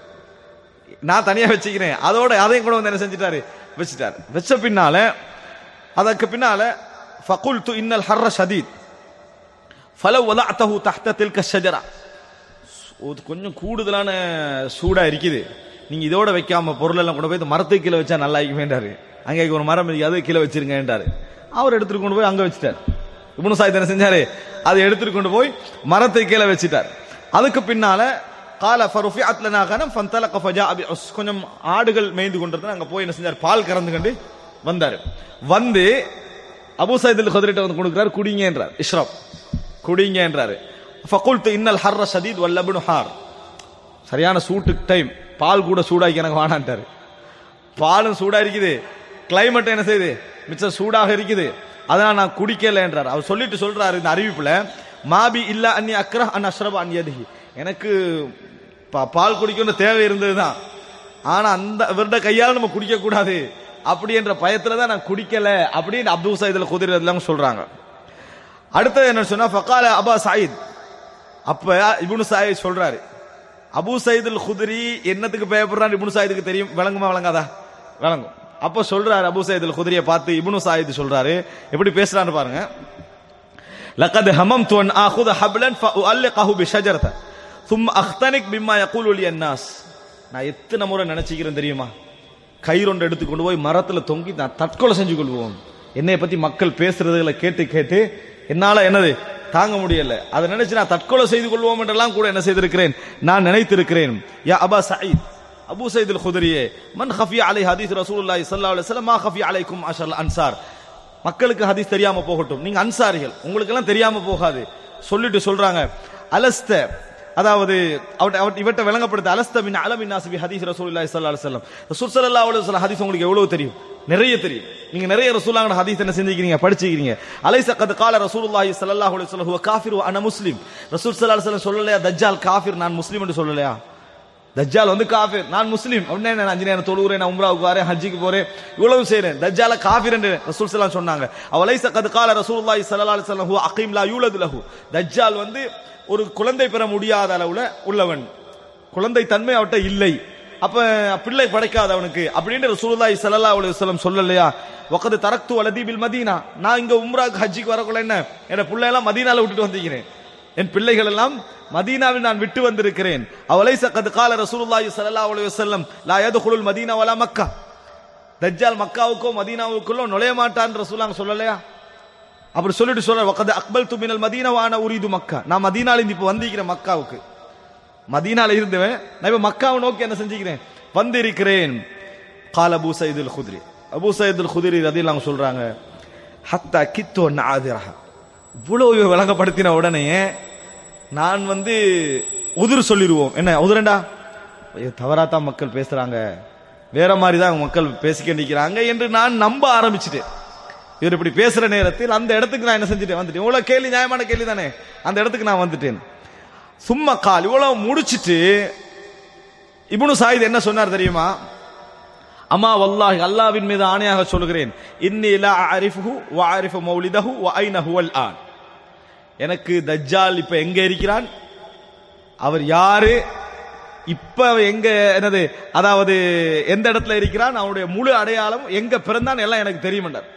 நான் தனியா வச்சுக்கிறேன் அதோட அதையும் கூட வந்து என்ன செஞ்சிட்டாரு வச்சுட்டாரு வச்ச பின்னால அதற்கு பின்னால ஃபகுல்து இன்னல் ஹர்ர ஷதீத் ஃபலவ் வலஅத்தஹு தஹ்த தில்க ஷஜரா ஒரு கொஞ்சம் கூடுதலான சூடா இருக்குது நீங்க இதோட வைக்காம பொருள் எல்லாம் கொண்டு போய் இந்த மரத்துக்கு கீழே வச்சா நல்லா இருக்குமேன்றாரு அங்கே ஒரு மரம் இருக்கு அது கீழே வச்சிருங்கன்றாரு அவர் எடுத்துட்டு கொண்டு போய் அங்க வச்சுட்டார் இப்னு சாயித் என்ன செஞ்சாரு அதை எடுத்துட்டு கொண்டு போய் மரத்துக்கு கீழே வச்சுட்டார் அதுக்கு பின்னால கால ஃபருஃபி அத்லனா கனம் ஃபந்தலக ஃபஜா அபி உஸ். கொஞ்சம் ஆடுகள் மேய்ந்து கொண்டிருந்தா அங்க போய் என்ன செஞ்சார் பால் கறந்து கண்டு வந்தாரு வந்து அபூ சைதுல் குதிரிட்ட வந்து கொடுக்குறாரு குடிங்க என்றார் இஷ்ரப் குடிங்க என்றாரு ஃபகுல்து இன்னல் ஹர்ர ஷதீத் வல்லபுனு ஹார் சரியான சூட்டுக்கு டைம் பால் கூட சூடாக்கி எனக்கு வேணான்ட்டாரு பாலும் சூடா இருக்குது கிளைமேட் என்ன செய்யுது மிச்சம் சூடாக இருக்குது அதனால நான் குடிக்கல என்றார் அவர் சொல்லிட்டு சொல்றாரு இந்த அறிவிப்புல மாபி இல்ல அன்னி அக்ரஹ் அன் அஷ்ரப அன் யதிஹி எனக்கு பா- பால் குடிக்கணும்னு தேவை இருந்ததுதான் ஆனா அந்த இவருடைய கையால நம்ம குடிக்க கூடாது அப்படி என்ற பயத்துல தான் நான் குடிக்கல அப்படின்னு அப்துல் சைதுல குதிரை எல்லாம் சொல்றாங்க அடுத்தது என்ன சொன்னா ஃபகால அபா சாயித் அப்ப இப்னு சாயித் சொல்றாரு அபூ சைதுல் குதிரி என்னத்துக்கு பயப்படுறான்னு இப்னு சாயிதுக்கு தெரியும் விளங்குமா விளங்காதா விளங்கும் அப்ப சொல்றாரு அபூ சைதுல் குதிரியை பார்த்து இப்னு சாயித் சொல்றாரு எப்படி பேசுறான்னு பாருங்க لقد هممت ان اخذ حبلا فاعلقه بشجره ثم اختنق بما يقول لي الناس நான் எத்தனை முறை நினைச்சுக்கிறேன் தெரியுமா கயிறொன்று எடுத்து கொண்டு போய் மரத்துல தொங்கி நான் தற்கொலை செஞ்சு கொள்வோம் என்னை பத்தி மக்கள் பேசுறதுகளை கேட்டு கேட்டு என்னால என்னது தாங்க முடியல அதை நினைச்சு நான் தற்கொலை செய்து கொள்வோம் என்றெல்லாம் கூட என்ன செய்திருக்கிறேன் நான் நினைத்திருக்கிறேன் யா அபா சயீத் அபூ சயீத் குதிரியே மன் ஹஃபி அலை ஹதீஸ் ரசூலுல்லாஹி ஸல்லல்லாஹு அலைஹி வஸல்லம் மா ஹஃபி அலைக்கும் அஷல் அன்சார் மக்களுக்கு ஹதீஸ் தெரியாம போகட்டும் நீங்க அன்சாரிகள் உங்களுக்கு எல்லாம் தெரியாம போகாது சொல்லிட்டு சொல்றாங்க அலஸ்த அதாவது அவட்ட அவட்ட இவட்ட விளங்கப்படுத்த அலஸ்த மின் அலமின் நாசிபி ஹதீஸ் ரசூலுல்லாஹி ஸல்லல்லாஹு அலைஹி வஸல்லம் ரசூல் ஸல்லல்லாஹு அலைஹி வஸல்லம் ஹதீஸ் உங்களுக்கு எவ்வளவு தெரியும் நிறைய தெரியும் நீங்க நிறைய ரசூலாங்க ஹதீஸ் என்ன செஞ்சிருக்கீங்க படிச்சிருக்கீங்க அலைஸ கத் கால ரசூலுல்லாஹி ஸல்லல்லாஹு அலைஹி வஸல்லம் ஹுவ காஃபிர் வ அன முஸ்லிம் ரசூல் ஸல்லல்லாஹு அலைஹி வஸல்லம் சொல்லலையா தஜ்ஜால் காஃபிர் நான் முஸ்லிம் என்று சொல்லலையா தஜ்ஜால் வந்து காஃபிர் நான் முஸ்லீம் அப்படின்னா நான் அஞ்சு நேரம் தொழுகிறேன் நான் உம்ராவுக்கு வரேன் ஹஜ்ஜிக்கு போறேன் இவ்வளவு செய்றேன் தஜ்ஜால காஃபிர் என்று ரசூல் ஸல்லல்லாஹு சொன்னாங்க அவலைஸ கத் கால ரசூலுல்லாஹி ஸல்லல்லாஹு அலைஹி வஸல்லம் ஹுவ அகீம் லா யூலது லஹு தஜ்ஜால் வந்து ஒரு குழந்தை பெற முடியாத அளவுல உள்ளவன் குழந்தை தன்மை அவட்ட இல்லை அப்ப பிள்ளை படைக்காத அவனுக்கு அப்படின்னு ரசூலுல்லாஹி ஸல்லல்லாஹு அலைஹி வஸல்லம் சொல்லலையா வகது தரக்து வலதி பில் மதீனா நான் இங்க உம்ராக்கு ஹஜ்ஜிக்கு வரக்குள்ள என்ன என் பிள்ளை எல்லாம் மதீனால விட்டுட்டு வந்திருக்கிறேன் என் பிள்ளைகள் எல்லாம் மதீனாவில் நான் விட்டு வந்திருக்கிறேன் அவளை சக்கது கால ரசூலுல்லாஹி ஸல்லல்லாஹு அலைஹி வஸல்லம் லா யதுகுலுல் மதீனா வலா மக்கா தஜ்ஜால் மக்காவுக்கோ மதீனாவுக்குள்ளோ நுழைய மாட்டான் ரசூலாங்க சொல்லலையா அப்படி சொல்லிட்டு சொல்ற வகது அக்பல் துமினல் மதீனா வான உரீது மக்கா நான் மதீனால இருந்து இப்ப வந்திருக்கிறேன் மக்காவுக்கு மதீனால இருந்தவன் நான் இப்ப மக்காவை நோக்கி என்ன செஞ்சுக்கிறேன் வந்திருக்கிறேன் கால அபூ சைதுல் குதிரி அபூ சைதுல் குதிரி ரதியல்லாஹு சொல்றாங்க ஹத்தா கித்து நாதிரஹா இவ்வளவு விளங்கப்படுத்தின உடனே நான் வந்து உதிர் சொல்லிடுவோம் என்ன உதிரண்டா ஐயோ, தவறாத்தான் மக்கள் பேசுறாங்க வேற மாதிரி தான் மக்கள் பேசிக்க நிக்கிறாங்க என்று நான் நம்ப ஆரம்பிச்சிட்டேன் இவர் இப்படி பேசுற நேரத்தில் அந்த இடத்துக்கு நான் என்ன செஞ்சுட்டேன் வந்துட்டேன் இவ்வளவு கேள்வி நியாயமான கேள்வி தானே அந்த இடத்துக்கு நான் வந்துட்டேன் சும்மா கால் இவ்வளவு முடிச்சிட்டு இப்னு சாயித் என்ன சொன்னார் தெரியுமா அம்மா வல்லாஹி அல்லாவின் மீது ஆணையாக சொல்கிறேன் இன்னி லா அரிஃபுஹு வ அரிஃபு மௌலிதஹு வ ஐன ஹுவல் ஆன் எனக்கு தஜ்ஜால் இப்ப எங்க இருக்கிறான் அவர் யாரு இப்ப அவன் எங்க என்னது அதாவது எந்த இடத்துல இருக்கிறான் அவனுடைய முழு அடையாளம் எங்க பிறந்தான் எல்லாம் எனக்கு தெரியுமண்டார்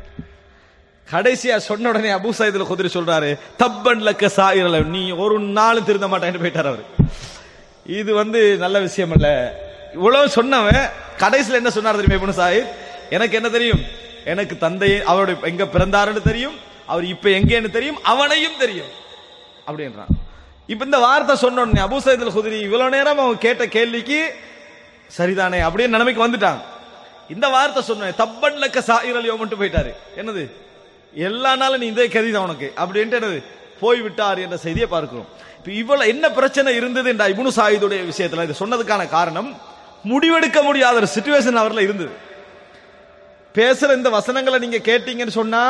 கடைசியா சொன்ன உடனே அபூ சைதுல குதிரை சொல்றாரு தப்பன் லக்க சாயிரல நீ ஒரு நாளும் திருந்த மாட்டேன்னு போயிட்டார் அவர் இது வந்து நல்ல விஷயம் அல்ல இவ்வளவு சொன்னவன் கடைசியில் என்ன சொன்னார் தெரியுமா இப்னு சாயித் எனக்கு என்ன தெரியும் எனக்கு தந்தை அவருடைய எங்க பிறந்தாருன்னு தெரியும் அவர் இப்ப எங்கேன்னு தெரியும் அவனையும் தெரியும் அப்படின்றான் இப்ப இந்த வார்த்தை சொன்ன உடனே அபூ சைதுல் குதிரி இவ்வளவு நேரம் அவன் கேட்ட கேள்விக்கு சரிதானே அப்படின்னு நிலைமைக்கு வந்துட்டான் இந்த வார்த்தை சொன்ன தப்பன் லக்க சாயிரல் யோமன்ட்டு போயிட்டாரு என்னது எல்லா நாளும் நீ இதே கதி தான் உனக்கு அப்படின்ட்டு என்னது போய் விட்டார் என்ற செய்தியை பார்க்கிறோம் இப்ப இவ்வளவு என்ன பிரச்சனை இருந்தது என்ற இப்னு சாயிதுடைய விஷயத்துல இது சொன்னதுக்கான காரணம் முடிவெடுக்க முடியாத ஒரு சுச்சுவேஷன் அவர்ல இருந்தது பேசுற இந்த வசனங்களை நீங்க கேட்டீங்கன்னு சொன்னா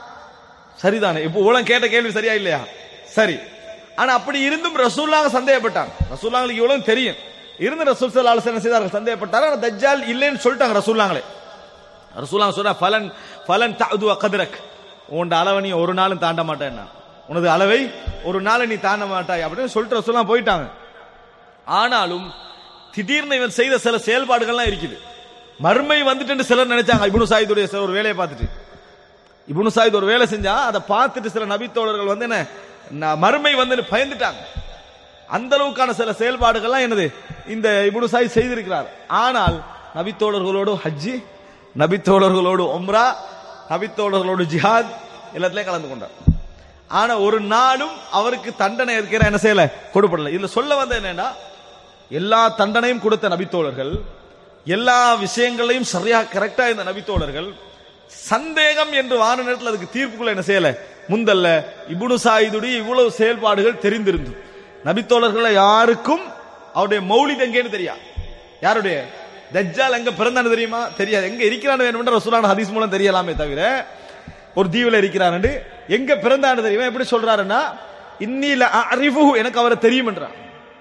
சரிதானே இப்போ உலகம் கேட்ட கேள்வி சரியா இல்லையா சரி ஆனா அப்படி இருந்தும் ரசூல்லாங்க சந்தேகப்பட்டாங்க ரசூல்லாங்களுக்கு இவ்வளவு தெரியும் இருந்து ரசூல் சல்லா அலுவலி என்ன செய்தார்கள் சந்தேகப்பட்டார் ஆனா தஜ்ஜால் இல்லைன்னு சொல்லிட்டாங்க ரசூல்லாங்களே ரசூலாங்க சொன்னா ஃபலன் ஃபலன் தஅது கதிரக் உன் அளவை நீ ஒரு நாளும் தாண்ட மாட்டேன்னா உனது அளவை ஒரு நாள் நீ தாண்ட மாட்டாய் அப்படின்னு சொல்லிட்டு ரசூலாம் போயிட்டாங்க ஆனாலும் திடீர்னு இவன் செய்த சில செயல்பாடுகள்லாம் இருக்குது மறுமை வந்துட்டு சிலர் நினைச்சாங்க இப்னு சாயிதுடைய சில ஒரு வேலையை பார்த்துட்டு இப்னு சாயித் ஒரு வேலை செஞ்சா அதை பார்த்துட்டு சில நபித்தோழர்கள் வந்து என்ன ந- மறுமை வந்து பயந்துட்டாங்க அந்த அளவுக்கான சில செயல்பாடுகள்லாம் என்னது இந்த இப்னு சாயித் செய்திருக்கிறார் ஆனால் நபித்தோழர்களோடு ஹஜ்ஜி நபித்தோழர்களோடு உம்ரா நபித்தோழர்களோடு ஜிஹாத் எல்லாத்துலயும் கலந்து கொண்டார் ஆனா ஒரு நாளும் அவருக்கு தண்டனை இருக்கிற என்ன செய்யல கொடுப்படல இதுல சொல்ல வந்த என்னன்னா எல்லா தண்டனையும் கொடுத்த நபித்தோழர்கள் எல்லா விஷயங்களையும் சரியா கரெக்டா இந்த நபித்தோழர்கள் சந்தேகம் என்று வார நேரத்தில் அதுக்கு தீர்ப்புக்குள்ள என்ன செய்யல முந்தல்ல இப்னு சாயிதுடைய இவ்வளவு செயல்பாடுகள் தெரிந்திருந்து நபித்தோழர்கள் யாருக்கும் அவருடைய மௌலித் எங்கேன்னு தெரியா யாருடைய தஜ்ஜால் எங்க பிறந்தான்னு தெரியுமா தெரியாது எங்க இருக்கிறான்னு வேணும்ன்ற ரசூலான ஹதீஸ் மூலம் தெரியலாமே தவிர ஒரு தீவுல இருக்கிறான்னு எங்க பிறந்தான்னு தெரியுமா எப்படி சொல்றாருன்னா இன்னில அறிவு எனக்கு அவரை தெரியும்ன்றான்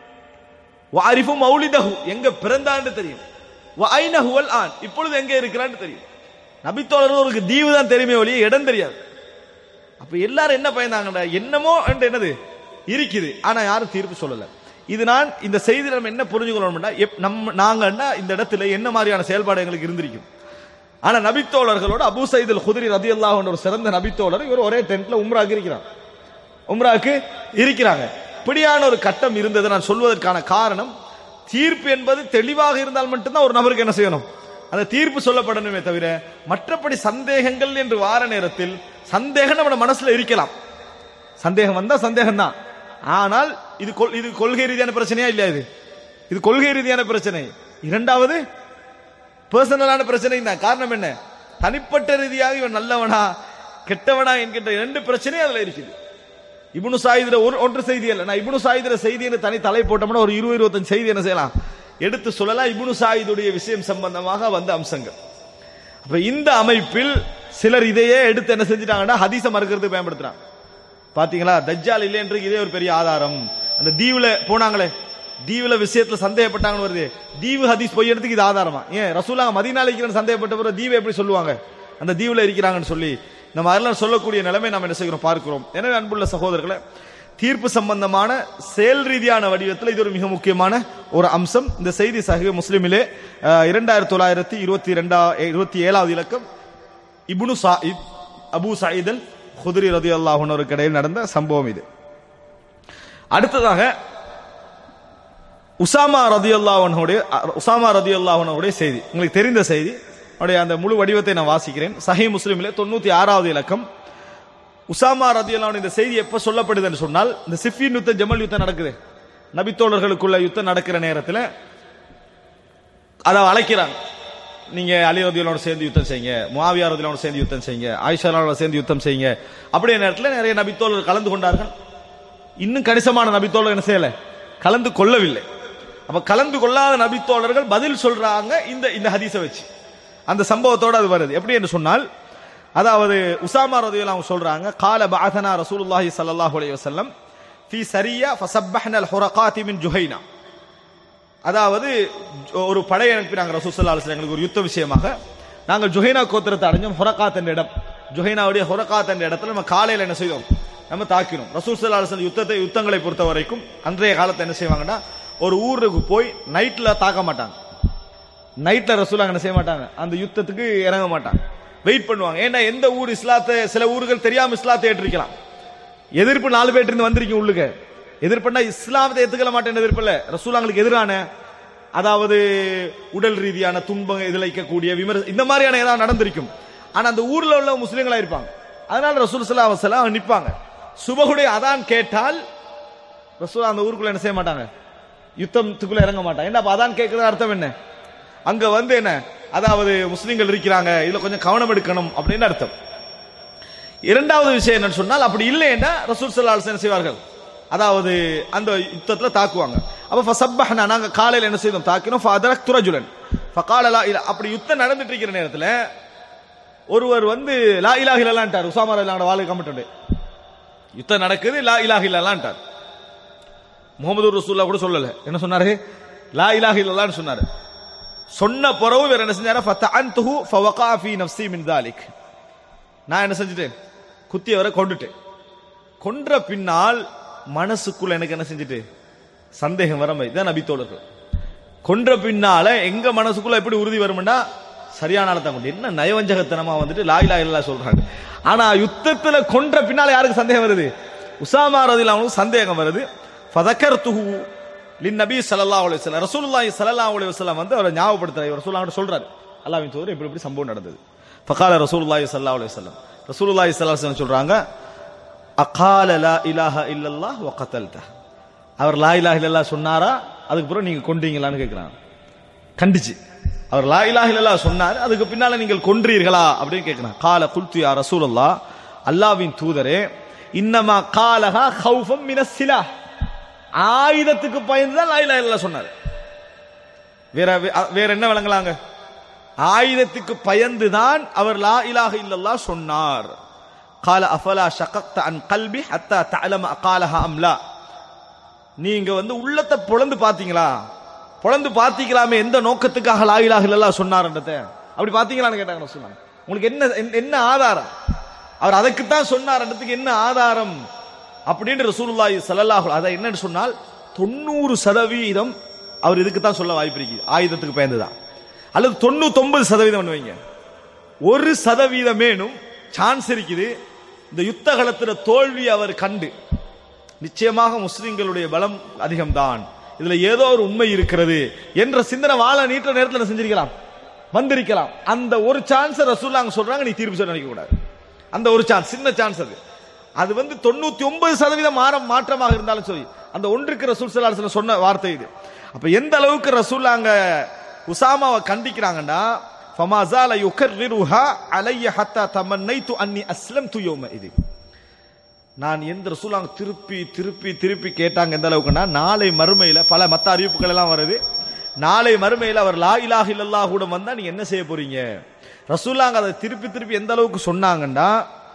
வாரிஃபு மௌலிதஹு எங்க பிறந்தான்னு தெரியும் ஐனஹு வல் ஆன் இப்பொழுது எங்க இருக்கிறான்னு தெரியும் நபித்தோழர்களுக்கு தீவு தான் தெரியுமே ஒழிய இடம் தெரியாது அப்ப எல்லாரும் என்ன பயந்தாங்கடா என்னமோ என்று என்னது இருக்குது ஆனா யாரும் தீர்ப்பு சொல்லல இது நான் இந்த செய்தி நம்ம என்ன புரிஞ்சுக்கணும்னா எப்- நம்ம நாங்கன்னா இந்த இடத்துல என்ன மாதிரியான செயல்பாடு எங்களுக்கு இருந்திருக்கும் ஆனா நபித்தோழர்களோட அபூ சைதுல் குதிரி ரதி ஒரு சிறந்த நபித்தோழர் இவர் ஒரே டென்ட்ல உம்ராக்கு இருக்கிறார் உம்ராக்கு இருக்கிறாங்க இப்படியான ஒரு கட்டம் இருந்தது நான் சொல்வதற்கான காரணம் தீர்ப்பு என்பது தெளிவாக இருந்தால் மட்டும்தான் ஒரு நபருக்கு என்ன செய்யணும் அந்த தீர்ப்பு சொல்லப்படணுமே தவிர மற்றபடி சந்தேகங்கள் என்று வார நேரத்தில் சந்தேகம் நம்ம மனசுல இருக்கலாம் சந்தேகம் வந்தா சந்தேகம் தான் ஆனால் இது கொள்- இது கொள்கை ரீதியான பிரச்சனையா இல்லையா இது இது கொள்கை ரீதியான பிரச்சனை இரண்டாவது பர்சனலான பிரச்சனை தான் காரணம் என்ன தனிப்பட்ட ரீதியாக இவன் நல்லவனா கெட்டவனா என்கின்ற இரண்டு பிரச்சனையும் அதுல இருக்குது இப்னு சாயிதுல ஒரு ஒன்று செய்தி அல்ல நான் இப்னு சாயிதுல செய்தின்னு தனி தலை போட்டோம்னா ஒரு இருபது இருபத்தஞ்சு செய்தி என்ன செய்யலாம் எடுத்து சொல்லலாம் இப்னு சாயிதுடைய விஷயம் சம்பந்தமாக வந்த அம்சங்கள் அப்ப இந்த அமைப்பில் சிலர் இதையே எடுத்து என்ன செஞ்சுட்டாங்கன்னா ஹதீஸை மறுக்கிறதுக்கு பயன்படுத்துறாங்க பாத்தீங்களா தஜ்ஜால் இல்லை என்று இதே ஒரு பெரிய ஆதாரம் அந்த தீவுல போனாங்களே தீவுல விஷயத்துல சந்தேகப்பட்டாங்கன்னு வருது தீவு ஹதீஸ் பொய் எடுத்துக்கு இது ஆதாரமா ஏன் ரசூலாங்க மதினால இருக்கிறன்னு சந்தேகப்பட்ட பிறகு தீவை எப்படி சொல்லுவாங்க அந்த தீவுல இருக்கிறாங்கன்னு சொல்லி நம்ம அதெல்லாம் சொல்லக்கூடிய நிலைமை நாம் என்ன செய்கிறோம் பார்க்கிறோம் எனவே அன்புள்ள சகோதரர்களை தீர்ப்பு சம்பந்தமான செயல் ரீதியான வடிவத்தில் இது ஒரு மிக முக்கியமான ஒரு அம்சம் இந்த செய்தி சஹி முஸ்லிமிலே இரண்டாயிரத்தி தொள்ளாயிரத்தி இருபத்தி ரெண்டா இருபத்தி ஏழாவது இலக்கம் இப்னு சாயித் அபு சாயிதல் குதிரி ரதி அல்லாஹுனருக்கு இடையில் நடந்த சம்பவம் இது அடுத்ததாக உசாமா ரதி அல்லாஹனுடைய உசாமா ரதி அல்லாஹனுடைய செய்தி உங்களுக்கு தெரிந்த செய்தி அவருடைய அந்த முழு வடிவத்தை நான் வாசிக்கிறேன் சஹி முஸ்லிமிலே தொண்ணூத்தி ஆறாவது இலக்கம் உசாமா ரதி அல்லாஹ் இந்த செய்தி எப்ப சொல்லப்படுதுன்னு சொன்னால் இந்த சிஃபின் யுத்தம் ஜமல் யுத்தம் நடக்குது நபித்தோழர்களுக்குள்ள யுத்தம் நடக்கிற நேரத்தில் அதை அழைக்கிறாங்க நீங்க அலி ரதியோட சேர்ந்து யுத்தம் செய்யுங்க முவாவியா ரதியோட சேர்ந்து யுத்தம் செய்யுங்க ஆயிஷாரோட சேர்ந்து யுத்தம் செய்யுங்க அப்படியே நேரத்தில் நிறைய நபித்தோழர்கள் கலந்து கொண்டார்கள் இன்னும் கணிசமான நபித்தோழர் என்ன செய்யல கலந்து கொள்ளவில்லை அப்ப கலந்து கொள்ளாத நபித்தோழர்கள் பதில் சொல்றாங்க இந்த இந்த ஹதீஸை வச்சு அந்த சம்பவத்தோட அது வருது எப்படி என்று சொன்னால் அதாவது உசாமா ரதியில் அவங்க சொல்றாங்க கால பாதனா ரசூலுல்லாஹி ஸல்லல்லாஹு அலைஹி வஸல்லம் ஃபி சரியா ஃபஸப்பஹ்னா அல் ஹுரகாத்தி மின் ஜுஹைனா அதாவது ஒரு படை அனுப்பினாங்க ரசூசல்லா அலுவலம் எங்களுக்கு ஒரு யுத்த விஷயமாக நாங்கள் ஜொஹைனா கோத்திரத்தை அடைஞ்சோம் ஹொரகாத் என்ற இடம் ஜொஹைனாவுடைய ஹொரகாத் என்ற இடத்துல நம்ம காலையில் என்ன செய்தோம் நம்ம தாக்கினோம் ரசூசல்லா அலுவலம் யுத்தத்தை யுத்தங்களை பொறுத்த வரைக்கும் அன்றைய காலத்தை என்ன செய்வாங்கன்னா ஒரு ஊருக்கு போய் நைட்ல தாக்க மாட்டாங்க நைட்ல ரசூல் என்ன செய்ய மாட்டாங்க அந்த யுத்தத்துக்கு இறங்க மாட்டாங்க வெயிட் பண்ணுவாங்க ஏன்னா எந்த ஊர் இஸ்லாத்தை சில ஊர்கள் தெரியாம இஸ்லாத்தை ஏற்றிருக்கலாம் எதிர்ப்பு நாலு பேர் இருந்து வந்திருக்கீங்க உள்ளுக்கு எதிர்ப்புனா இஸ்லாமத்தை ஏத்துக்கல மாட்டேன் எதிர்ப்பு இல்ல ரசூலாங்களுக்கு எதிரான அதாவது உடல் ரீதியான துன்பம் இதிலைக்கக்கூடிய விமர்ச இந்த மாதிரியான ஏதாவது நடந்திருக்கும் ஆனா அந்த ஊர்ல உள்ள முஸ்லீம்களா இருப்பாங்க அதனால ரசூல் சல்லா வசலாம் நிப்பாங்க சுபகுடைய அதான் கேட்டால் ரசூல் அந்த ஊருக்குள்ள என்ன செய்ய மாட்டாங்க யுத்தத்துக்குள்ள இறங்க மாட்டாங்க என்ன அப்ப அதான் கேட்கறது அர்த்தம் என்ன அங்க வந்து என்ன அதாவது முஸ்லீம்கள் இருக்கிறாங்க இதுல கொஞ்சம் கவனம் எடுக்கணும் அப்படின்னு அர்த்தம் இரண்டாவது விஷயம் என்னன்னு சொன்னால் அப்படி இல்லைன்னா ரசூல் சல்லா என்ன செய்வார்கள் அதாவது அந்த யுத்தத்துல தாக்குவாங்க அப்ப ஃபசப்பஹ்னா நாங்க காலையில என்ன செய்தோம் தாக்கினோம் ஃபஅதரக் துரஜுலன் ஃபகால லா இல அப்படி யுத்தம் நடந்துட்டு இருக்கிற நேரத்துல ஒருவர் வந்து லா இலாஹ இல்லல்லான்ட்டார் உசாமா ரலியல்லாஹு வாழ்க்கை கமிட்டு யுத்தம் நடக்குது லா இலாஹ இல்லல்லான்ட்டார் முகமது ரசூல்லா கூட சொல்லல என்ன சொன்னாரு லா இலாஹ இல்லல்லான்னு சொன்னாரு சொன்ன பிறகு வேற என்ன செஞ்சாரு ஃபதஅன்துஹு ஃபவகா ஃபீ நஃப்ஸி மின் தாலிக் நான் என்ன செஞ்சுட்டேன் குத்தியவரை கொண்டுட்டேன் கொன்ற பின்னால் மனசுக்குள்ள எனக்கு என்ன செஞ்சுட்டு சந்தேகம் வர மாதிரி இதான் நபித்தோழர்கள் கொன்ற பின்னால எங்க மனசுக்குள்ள எப்படி உறுதி வரும்னா சரியான ஆளை தான் கொண்டு என்ன நயவஞ்சகத்தனமா வந்துட்டு லாயிலா இல்லா சொல்றாங்க ஆனா யுத்தத்துல கொன்ற பின்னால யாருக்கு சந்தேகம் வருது உசாமா ரதில் அவனுக்கு சந்தேகம் வருது ஃபதக்கர் துஹு லின் நபி ஸல்லல்லாஹு அலைஹி வஸல்லம் ரசூலுல்லாஹி ஸல்லல்லாஹு அலைஹி வஸல்லம் வந்து அவரை ஞாபகப்படுத்துறாரு இவர் ரசூலுல்லாஹ் சொல்றாரு அல்லாஹ்வின் தூதர் இப்படி இப்படி சம்பவம் நடந்தது ஃபகால ரசூலுல்லாஹி ஸல்லல்லாஹு அலைஹி வஸல்லம் ரசூலுல்லாஹி ஸல்லல்லாஹு அலைஹி வஸல்லம் சொல்றாங்க அகால லா இலாஹ இல்லல்லாஹ் வ கதல்த அவர் லா இலாஹ இல்லல்லாஹ் சொன்னாரா அதுக்கு பிறகு நீங்க கொன்றீங்களான்னு கேக்குறாங்க கண்டிச்சு அவர் லா இலாஹ இல்லல்லாஹ் சொன்னார் அதுக்கு பின்னால நீங்கள் கொன்றீர்களா அப்படின்னு கேக்குறாங்க கால குல்து யா ரசூலுல்லாஹ் அல்லாஹ்வின் தூதரே இன்னமா காலஹா ஹௌஃபம் மினஸ் சிலாஹ் ஆயுதத்துக்கு பயந்து தான் லா இலாஹ இல்லல்லாஹ் சொன்னார் வேற வேற என்ன விளங்கலாங்க ஆயுதத்துக்கு பயந்துதான் அவர் லா இலாஹ இல்லல்லாஹ் சொன்னார் கால அஃபலா ஷகக்த அன் கல்பி ஹத்தா தஅலம அகாலஹா அம்லா நீங்க வந்து உள்ளத்தை பொளந்து பாத்தீங்களா பொளந்து பாத்தீங்களாமே எந்த நோக்கத்துக்காக லா இலாஹ இல்லல்லாஹ் சொன்னார்ன்றத அப்படி பாத்தீங்களான்னு கேட்டாங்க சொன்னாங்க உங்களுக்கு என்ன என்ன ஆதாரம் அவர் அதுக்குத்தான் சொன்னார்ன்றதுக்கு என்ன ஆதாரம் அப்படின்னு ரசூலுல்லாஹி ஸல்லல்லாஹு அதை என்னன்னு சொன்னால் தொண்ணூறு சதவீதம் அவர் இதுக்கு தான் சொல்ல வாய்ப்பு இருக்கு ஆயுதத்துக்கு பயந்துதான் அல்லது தொண்ணூத்தொன்பது சதவீதம் வைங்க ஒரு சதவீதமேனும் சான்ஸ் இருக்குது இந்த யுத்த களத்துல தோல்வி அவர் கண்டு நிச்சயமாக முஸ்லிம்களுடைய பலம் அதிகம்தான் இதுல ஏதோ ஒரு உண்மை இருக்கிறது என்ற சிந்தனை வாழ நீட்ட நேரத்தில் செஞ்சிருக்கலாம் வந்திருக்கலாம் அந்த ஒரு சான்ஸ் ரசூல்லாங்க சொல்றாங்க நீ தீர்ப்பு சொல்ல நினைக்க கூடாது அந்த ஒரு சான்ஸ் சின்ன சான்ஸ் அது அது வந்து தொண்ணூத்தி ஒன்பது சதவீதம் மாறம் மாற்றமாக இருந்தாலும் சரி அந்த ஒன்றுக்கு ரசூல் சலாஹ் சொன்ன வார்த்தை இது அப்ப எந்த அளவுக்கு ரசூல்லாங்க உசாமாவை கண்டிக்கிறாங்கன்னா ஃபமாசால யுகர்ரிருஹா அலைய ஹத்தா தமன்னைத்து அன்னி அஸ்லம்து யௌம இது நான் எந்த ரசூலாங்க திருப்பி திருப்பி திருப்பி கேட்டாங்க எந்த அளவுக்குன்னா நாளை மறுமையில பல மத்த அறிவிப்புகள் எல்லாம் வருது நாளை மறுமையில அவர் லா இலாஹ இல்லல்லாஹ் கூட வந்தா நீங்க என்ன செய்ய போறீங்க ரசூலாங்க அதை திருப்பி திருப்பி எந்த அளவுக்கு சொன்னாங்கன்னா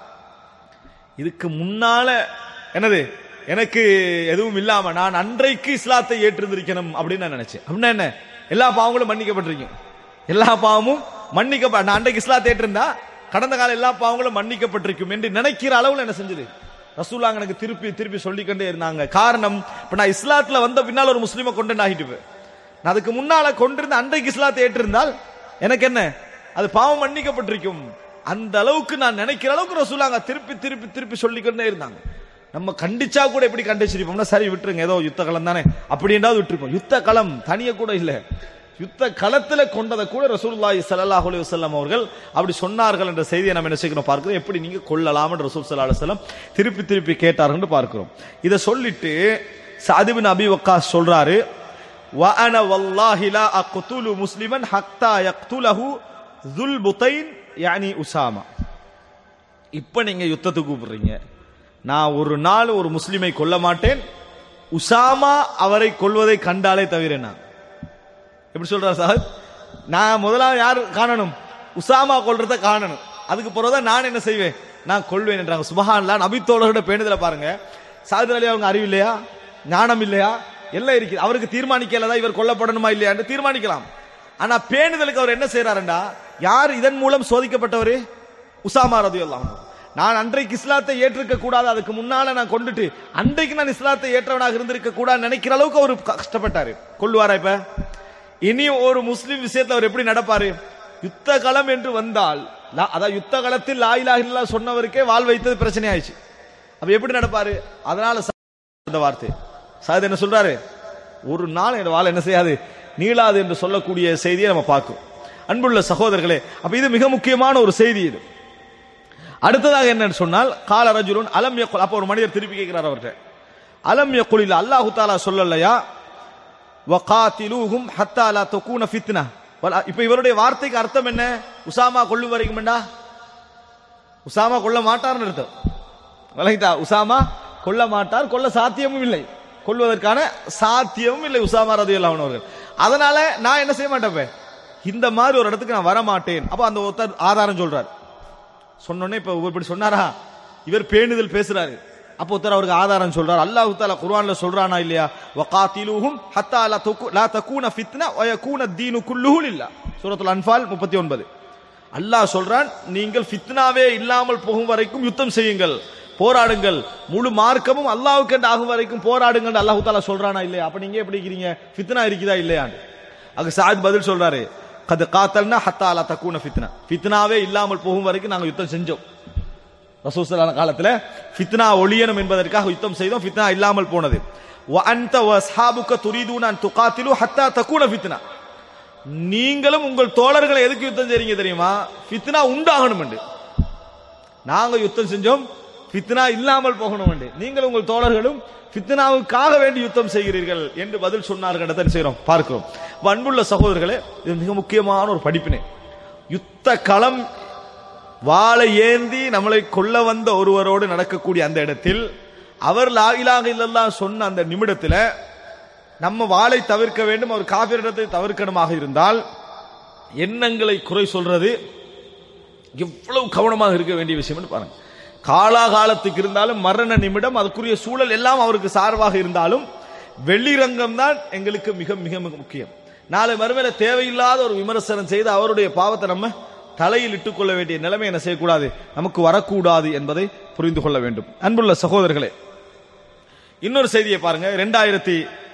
இதுக்கு முன்னால என்னது எனக்கு எதுவும் இல்லாம நான் அன்றைக்கு இஸ்லாத்தை ஏற்றிருந்திருக்கணும் அப்படின்னு நான் நினைச்சேன் அப்படின்னா என்ன எல்லா பாவங்களும் மன்னிக்கப்பட்டிருக்கீங்க எல்லா பாவமும் மன்னிக்கப்ப நான் அன்றைக்கு இஸ்லாத்தை ஏற்றிருந்தா கடந்த கால எல்லா பாவங்களும் மன்னிக்கப்பட்டிருக்கும் என்று நினைக்கிற அளவுல என்ன செஞ்சது ரசூலாங்க எனக்கு திருப்பி திருப்பி சொல்லிக்கொண்டே இருந்தாங்க காரணம் இப்ப நான் இஸ்லாத்துல வந்த பின்னால் ஒரு முஸ்லீமை கொண்டு ஆகிட்டு நான் அதுக்கு முன்னால கொண்டிருந்த அன்றைக்கு இஸ்லாத்தை ஏற்றிருந்தால் எனக்கு என்ன அது பாவம் மன்னிக்கப்பட்டிருக்கும் அந்த அளவுக்கு நான் நினைக்கிற அளவுக்கு ரசூலாங்க திருப்பி திருப்பி திருப்பி சொல்லிக்கொண்டே இருந்தாங்க நம்ம கண்டிச்சா கூட எப்படி கண்டிச்சிருப்போம்னா சரி விட்டுருங்க ஏதோ யுத்த களம் தானே அப்படின்றாவது விட்டுருப்போம் யுத்த களம் தனிய கூட இல்ல யுத்த களத்துல கொண்டதை கூட ரசூலுல்லாஹி ஸல்லல்லாஹு அலைஹி வஸல்லம் அவர்கள் அப்படி சொன்னார்கள் என்ற செய்தியை நம்ம என்ன செய்யணும் பார்க்கிறோம் எப்படி நீங்க கொள்ளலாம் என்று ரசூல் ஸல்லல்லாஹு அலைஹி வஸல்லம் திருப்பி திருப்பி கேட்டார்கள் பார்க்கிறோம் இதை சொல்லிட்டு சஅத் பின் அபி வக்காஸ் சொல்றாரு وأنا والله لا أقتل مسلما حتى يقتله ذو البطين يعني أسامة இப்ப நீங்க யுத்தத்துக்கு கூப்பிடுறீங்க நான் ஒரு நாள் ஒரு முஸ்லிமை கொல்ல மாட்டேன் உசாமா அவரை கொல்வதை கண்டாலே தவிர நான் எப்படி சொல்றார் சார் நான் முதலாவது யார் காணணும் உசாமா கொல்றத காணணும் அதுக்கு பிறகுதான் நான் என்ன செய்வேன் நான் கொள்வேன் என்றாங்க சுபஹான்லா நபித்தோழரோட பேணுதல பாருங்க சாதிர் அலி அவங்க அறிவு இல்லையா ஞானம் இல்லையா எல்லாம் இருக்குது அவருக்கு தீர்மானிக்கலதா இவர் கொல்லப்படணுமா இல்லையான்னு தீர்மானிக்கலாம் ஆனா பேணுதலுக்கு அவர் என்ன செய்யறாருண்டா யார் இதன் மூலம் சோதிக்கப்பட்டவர் உசாமா ரதியல்லாஹு அன்ஹு. நான் அன்றைக்கு இஸ்லாத்தை ஏற்றிருக்க கூடாது அதுக்கு முன்னால நான் கொண்டுட்டு அன்றைக்கு நான் இஸ்லாத்தை ஏற்றவனாக இருந்திருக்க கூடாது நினைக்கிற அளவுக்கு அவர் கஷ்டப்பட்டாரு கொள்ளுவாரா இப்ப இனி ஒரு முஸ்லிம் விஷயத்துல அவர் எப்படி நடப்பாரு யுத்த களம் என்று வந்தால் லா- அதான் யுத்த களத்தில் லா இலாஹ இல்லல்லாஹ் சொன்னவருக்கே வாழ் வைத்தது பிரச்சனை ஆயிடுச்சு அப்ப எப்படி நடப்பாரு அதனால ச- இந்த வார்த்தை சாது என்ன சொல்றாரு ஒரு நாள் என் வாழ என்ன செய்யாது நீளாது என்று சொல்லக்கூடிய செய்தியை நம்ம பார்க்கும் அன்புள்ள சகோதரர்களே அப்ப இது மிக முக்கியமான ஒரு செய்தி இது அடுத்ததாக என்னன்னு சொன்னால் கால ரஜுலுன் அலம் யக்குல் அப்ப ஒரு மனிதர் திருப்பி கேட்கிறார் அவர்கிட்ட அலம் யக்குலில் அல்லாஹு தாலா சொல்லலையா வகாத்திலூஹும் ஹத்தா லா தகுன ஃபித்னா வல- இப்ப இவருடைய வார்த்தைக்கு அர்த்தம் என்ன உசாமா கொள்ளும் வரைக்கும்டா உசாமா கொல்ல மாட்டார்னு அர்த்தம் விளங்கிட்டா உசாமா கொல்ல மாட்டார் கொல்ல சாத்தியமும் இல்லை கொல்வதற்கான சாத்தியமும் இல்லை உசாமா ரதியல்லாஹு அன்ஹு அவர்கள் அதனால நான் என்ன செய்ய மாட்டேன் இப்ப? இந்த மாதிரி ஒரு இடத்துக்கு நான் வர மாட்டேன் அப்ப அந்த ஒருத்தர் ஆதாரம் சொல்றார் சொன்னோடனே இப்ப இவர் இப்படி சொன்னாரா இவர் பேணுதல் பேசுறாரு அப்போ ஒருத்தர் அவருக்கு ஆதாரம் சொல்றார் அல்லாஹ் தாலா குர்ஆன்ல சொல்றானா இல்லையா வகாத்திலுஹும் ஹத்தா லா தகு லா தகூன ஃபித்னா வ யகூன தீனு குல்லுஹு லில்லாஹ் சூரத்துல் அன்ஃபால் 39 அல்லாஹ் சொல்றான் நீங்கள் ஃபித்னாவே இல்லாமல் போகும் வரைக்கும் யுத்தம் செய்யுங்கள் போராடுங்கள் முழு மார்க்கமும் அல்லாஹ்வுக்கு என்று ஆகும் வரைக்கும் போராடுங்கள் அல்லாஹ் தாலா சொல்றானா இல்லையா அப்ப நீங்க எப்படி இருக்கிறீங்க ஃபித்னா இருக்குதா இல்லையான்னு அதுக்கு சாத் பதில் சொல்றாரு கது காத்தல்னா ஹத்தா லா தக்கூன ஃபித்னா ஃபித்னாவே இல்லாமல் போகும் வரைக்கும் நாங்க யுத்தம் செஞ்சோம் ரசூசலான காலத்துல ஃபித்னா ஒளியணும் என்பதற்காக யுத்தம் செய்தோம் ஃபித்னா இல்லாமல் போனது வ அன்த வ அஸ்ஹாபுக்க துரீதுன அன் துகாத்திலு ஹத்தா தக்கூன ஃபித்னா நீங்களும் உங்கள் தோழர்களை எதுக்கு யுத்தம் செய்றீங்க தெரியுமா ஃபித்னா உண்டாகணும் என்று நாங்க யுத்தம் செஞ்சோம் ஃபித்னா இல்லாமல் போகணும் என்று நீங்கள் உங்கள் தோழர்களும் ஃபித்னாவுக்காக வேண்டி யுத்தம் செய்கிறீர்கள் என்று பதில் சொன்னார்கள் என்று செய்கிறோம் பார்க்கிறோம் அப்ப அன்புள்ள சகோதரர்களே இது மிக முக்கியமான ஒரு படிப்பினை யுத்த களம் வாளை ஏந்தி நம்மளை கொல்ல வந்த ஒருவரோடு நடக்கக்கூடிய அந்த இடத்தில் அவர் லா இலாஹ இல்லல்லாஹ் சொன்ன அந்த நிமிடத்துல நம்ம வாளை தவிர்க்க வேண்டும் அவர் காபிரிடத்தை தவிர்க்கணுமாக இருந்தால் எண்ணங்களை குறை சொல்றது எவ்வளவு கவனமாக இருக்க வேண்டிய விஷயம் பாருங்க காலாகாலத்துக்கு இருந்தாலும் மரண நிமிடம் அதுக்குரிய சூழல் எல்லாம் அவருக்கு சார்பாக இருந்தாலும் வெளிரங்கம் தான் எங்களுக்கு மிக மிக மிக முக்கியம் நாளை மறுமையில தேவையில்லாத ஒரு விமர்சனம் செய்து அவருடைய பாவத்தை நம்ம தலையில் இட்டுக் கொள்ள வேண்டிய நிலைமை என்ன செய்யக்கூடாது நமக்கு வரக்கூடாது என்பதை புரிந்து கொள்ள வேண்டும் அன்புள்ள சகோதரர்களே இன்னொரு செய்தியை பாருங்க ரெண்டாயிரத்தி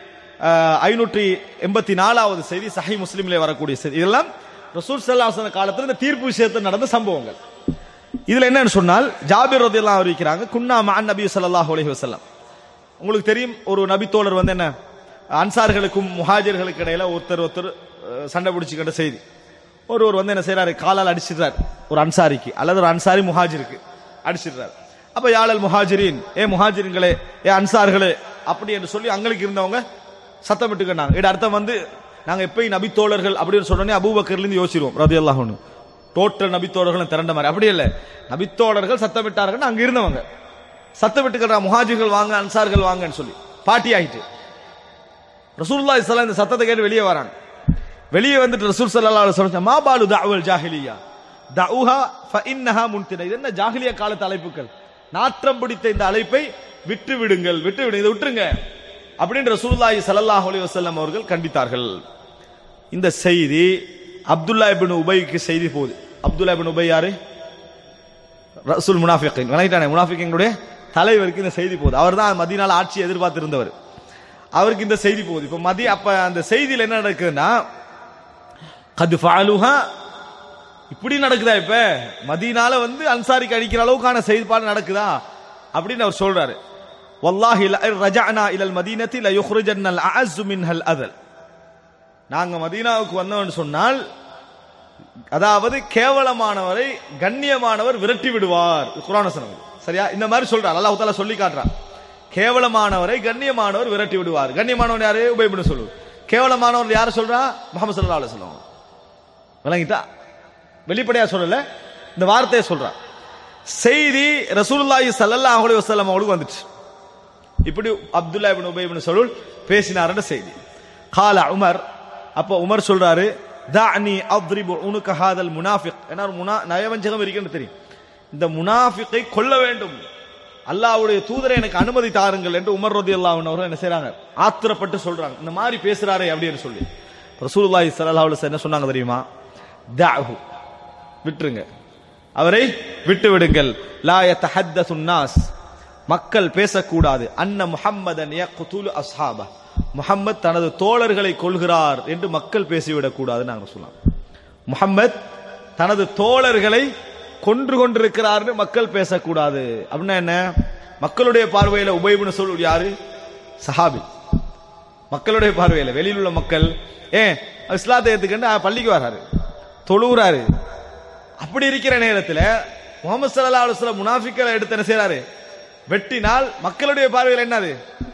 ஐநூற்றி எண்பத்தி நாலாவது செய்தி சஹி முஸ்லிமிலே வரக்கூடிய செய்தி இதெல்லாம் ரசூல் சல்லாஹன காலத்தில் இந்த தீர்ப்பு விஷயத்தில் நடந்த சம்பவங்கள் இதுல என்னன்னு சொன்னால் ஜாபிர் ரதியெல்லாம் அறிவிக்கிறாங்க குன்னா மான் நபி ஸல்லல்லாஹு அலைஹி வஸல்லம் உங்களுக்கு தெரியும் ஒரு நபித்தோழர் வந்து என்ன அன்சார்களுக்கும் முஹாஜர்களுக்கு இடையில ஒருத்தர் ஒருத்தர் அஹ், சண்டை பிடிச்சிக்கிட்ட செய்தி ஒருவர் வந்து என்ன செய்யறாரு காலால் அடிச்சிடுறார் ஒரு அன்சாரிக்கு அல்லது ஒரு அன்சாரி முஹாஜிருக்கு அடிச்சிடுறார் அப்ப யாழல் முஹாஜிரின் ஏ முஹாஜிரின்களே ஏ அன்சார்களே அப்படி என்று சொல்லி அங்களுக்கு இருந்தவங்க சத்தமிட்டுக்கிட்டாங்க இது அர்த்தம் வந்து நாங்க எப்பயும் நபித்தோழர்கள் அப்படின்னு சொன்னோடனே அபூபக்கர்ல இருந்து யோசிச்சிருவோம் ரதி அல்லாஹ் டோட்டல் நபித்தோழர்களும் திரண்ட மாதிரி அப்படி இல்ல நபித்தோழர்கள் சத்தமிட்டார்கள் அங்க இருந்தவங்க சத்தமிட்டுக்கிறா முஹாஜிர்கள் வாங்க அன்சார்கள் வாங்கன்னு சொல்லி பாட்டி ஆயிட்டு ரசூலுல்லாஹி ஸல்லல்லாஹு அலைஹி இந்த சத்தத்தை கேட்டு வெளியே வராங்க வெளியே வந்துட்டு ரசூல் ஸல்லல்லாஹு அலைஹி வஸல்லம் மா பாலு தஅவல் ஜாஹிலியா தஉஹா ஃபஇன்னஹா முன்தின இது என்ன ஜாஹிலியா காலத்து அழைப்புகள் நாற்றம் பிடித்த இந்த அழைப்பை விட்டு விடுங்கள் விட்டு விடுங்க இதை விட்டுருங்க அப்படின்னு ரசூலுல்லாஹி ஸல்லல்லாஹு அலைஹி வஸல்லம் அவர்கள் கண்டித்தார்கள் இந்த செய்தி அப்துல்லா இப்னு உபைக்கு செய்தி போகுது அப்துல்லா இப்னு உபை யாரு ரசூல் முனாஃபிகின் விளங்கிட்டானே முனாஃபிகினுடைய தலைவருக்கு இந்த செய்தி போகுது அவர் தான் மதியனால ஆட்சி எதிர்பார்த்திருந்தவர் அவருக்கு இந்த செய்தி போகுது இப்ப மதிய அப்ப அந்த செய்தியில் என்ன நடக்குதுன்னா கது ஃபாலுஹா இப்படி நடக்குதா இப்ப மதீனால வந்து அன்சாரிக்கு அடிக்கிற அளவுக்கான செய்திப்பாடு நடக்குதா அப்படின்னு அவர் சொல்றாரு வல்லாஹி ரஜஅனா இலல் மதீனத்தி ல யுக்ரிஜன்னல் அஅஸ்ஸு மின்ஹல் அதல் நாங்க மதீனாவுக்கு வந்தோம்னு சொன்னால் அதாவது கேவலமானவரை கண்ணியமானவர் விரட்டி விடுவார் குரான சொன்னது சரியா இந்த மாதிரி சொல்றார் அல்லாஹ் தாலா சொல்லி காட்டுறான் கேவலமானவரை கண்ணியமானவர் விரட்டி விடுவார் கண்ணியமானவர் யாரு உபயபின்னு சொல்லு கேவலமானவர் யார சொல்றா முகமது சல்லா அலி சொல்லுவாங்க விளங்கிட்டா வெளிப்படையா சொல்லல இந்த வார்த்தையை சொல்றான் செய்தி ரசூலுல்லாஹி ஸல்லல்லாஹு அலைஹி வஸல்லம் அவங்களுக்கு வந்துச்சு இப்படி அப்துல்லா இப்னு உபை இப்னு சலூல் பேசினாருன்ற செய்தி கால உமர் அப்ப உமர் சொல்றாரு தானி அத்ரிபு உனுக ஹாதல் முனாஃபிக் ஏன்னா ஒரு முனா நயவஞ்சகம் இருக்குன்னு தெரியும் இந்த முனாஃபிக்கை கொல்ல வேண்டும் அல்லாஹ்வுடைய தூதரை எனக்கு அனுமதி தாருங்கள் என்று உமர் ரதி அவர்கள் என்ன செய்றாங்க ஆத்திரப்பட்டு சொல்றாங்க இந்த மாதிரி பேசுறாரே அப்படின்னு சொல்லி ரசூலுல்லாஹி ஸல்லல்லாஹு அலைஹி வஸல்லம் என்ன சொன்னாங்க தெரியுமா தஅஹு விட்டுருங்க அவரை விட்டு விடுங்கள் லா யதஹத்தஸு நாஸ் மக்கள் பேசக்கூடாது அன்ன முஹம்மதன் யக்துலு அஸ்ஹாப முஹம்மத் தனது தோழர்களை கொள்கிறார் என்று மக்கள் பேசிவிடக் கூடாது நாங்க சொல்லலாம் முஹம்மத் தனது தோழர்களை கொன்று கொண்டிருக்கிறார்னு மக்கள் பேசக்கூடாது அப்படின்னா என்ன மக்களுடைய பார்வையில உபயோகம்னு சொல் யாரு சஹாபி மக்களுடைய பார்வையில வெளியில் உள்ள மக்கள் ஏன் இஸ்லாத்தை ஏத்துக்கிட்டு ஆ, பள்ளிக்கு வராரு தொழுகிறாரு அப்படி இருக்கிற நேரத்தில் முகமது சல்லா அலுவலம் முனாஃபிக்களை எடுத்து என்ன செய்றாரு வெட்டினால் மக்களுடைய பார்வையில் என்னது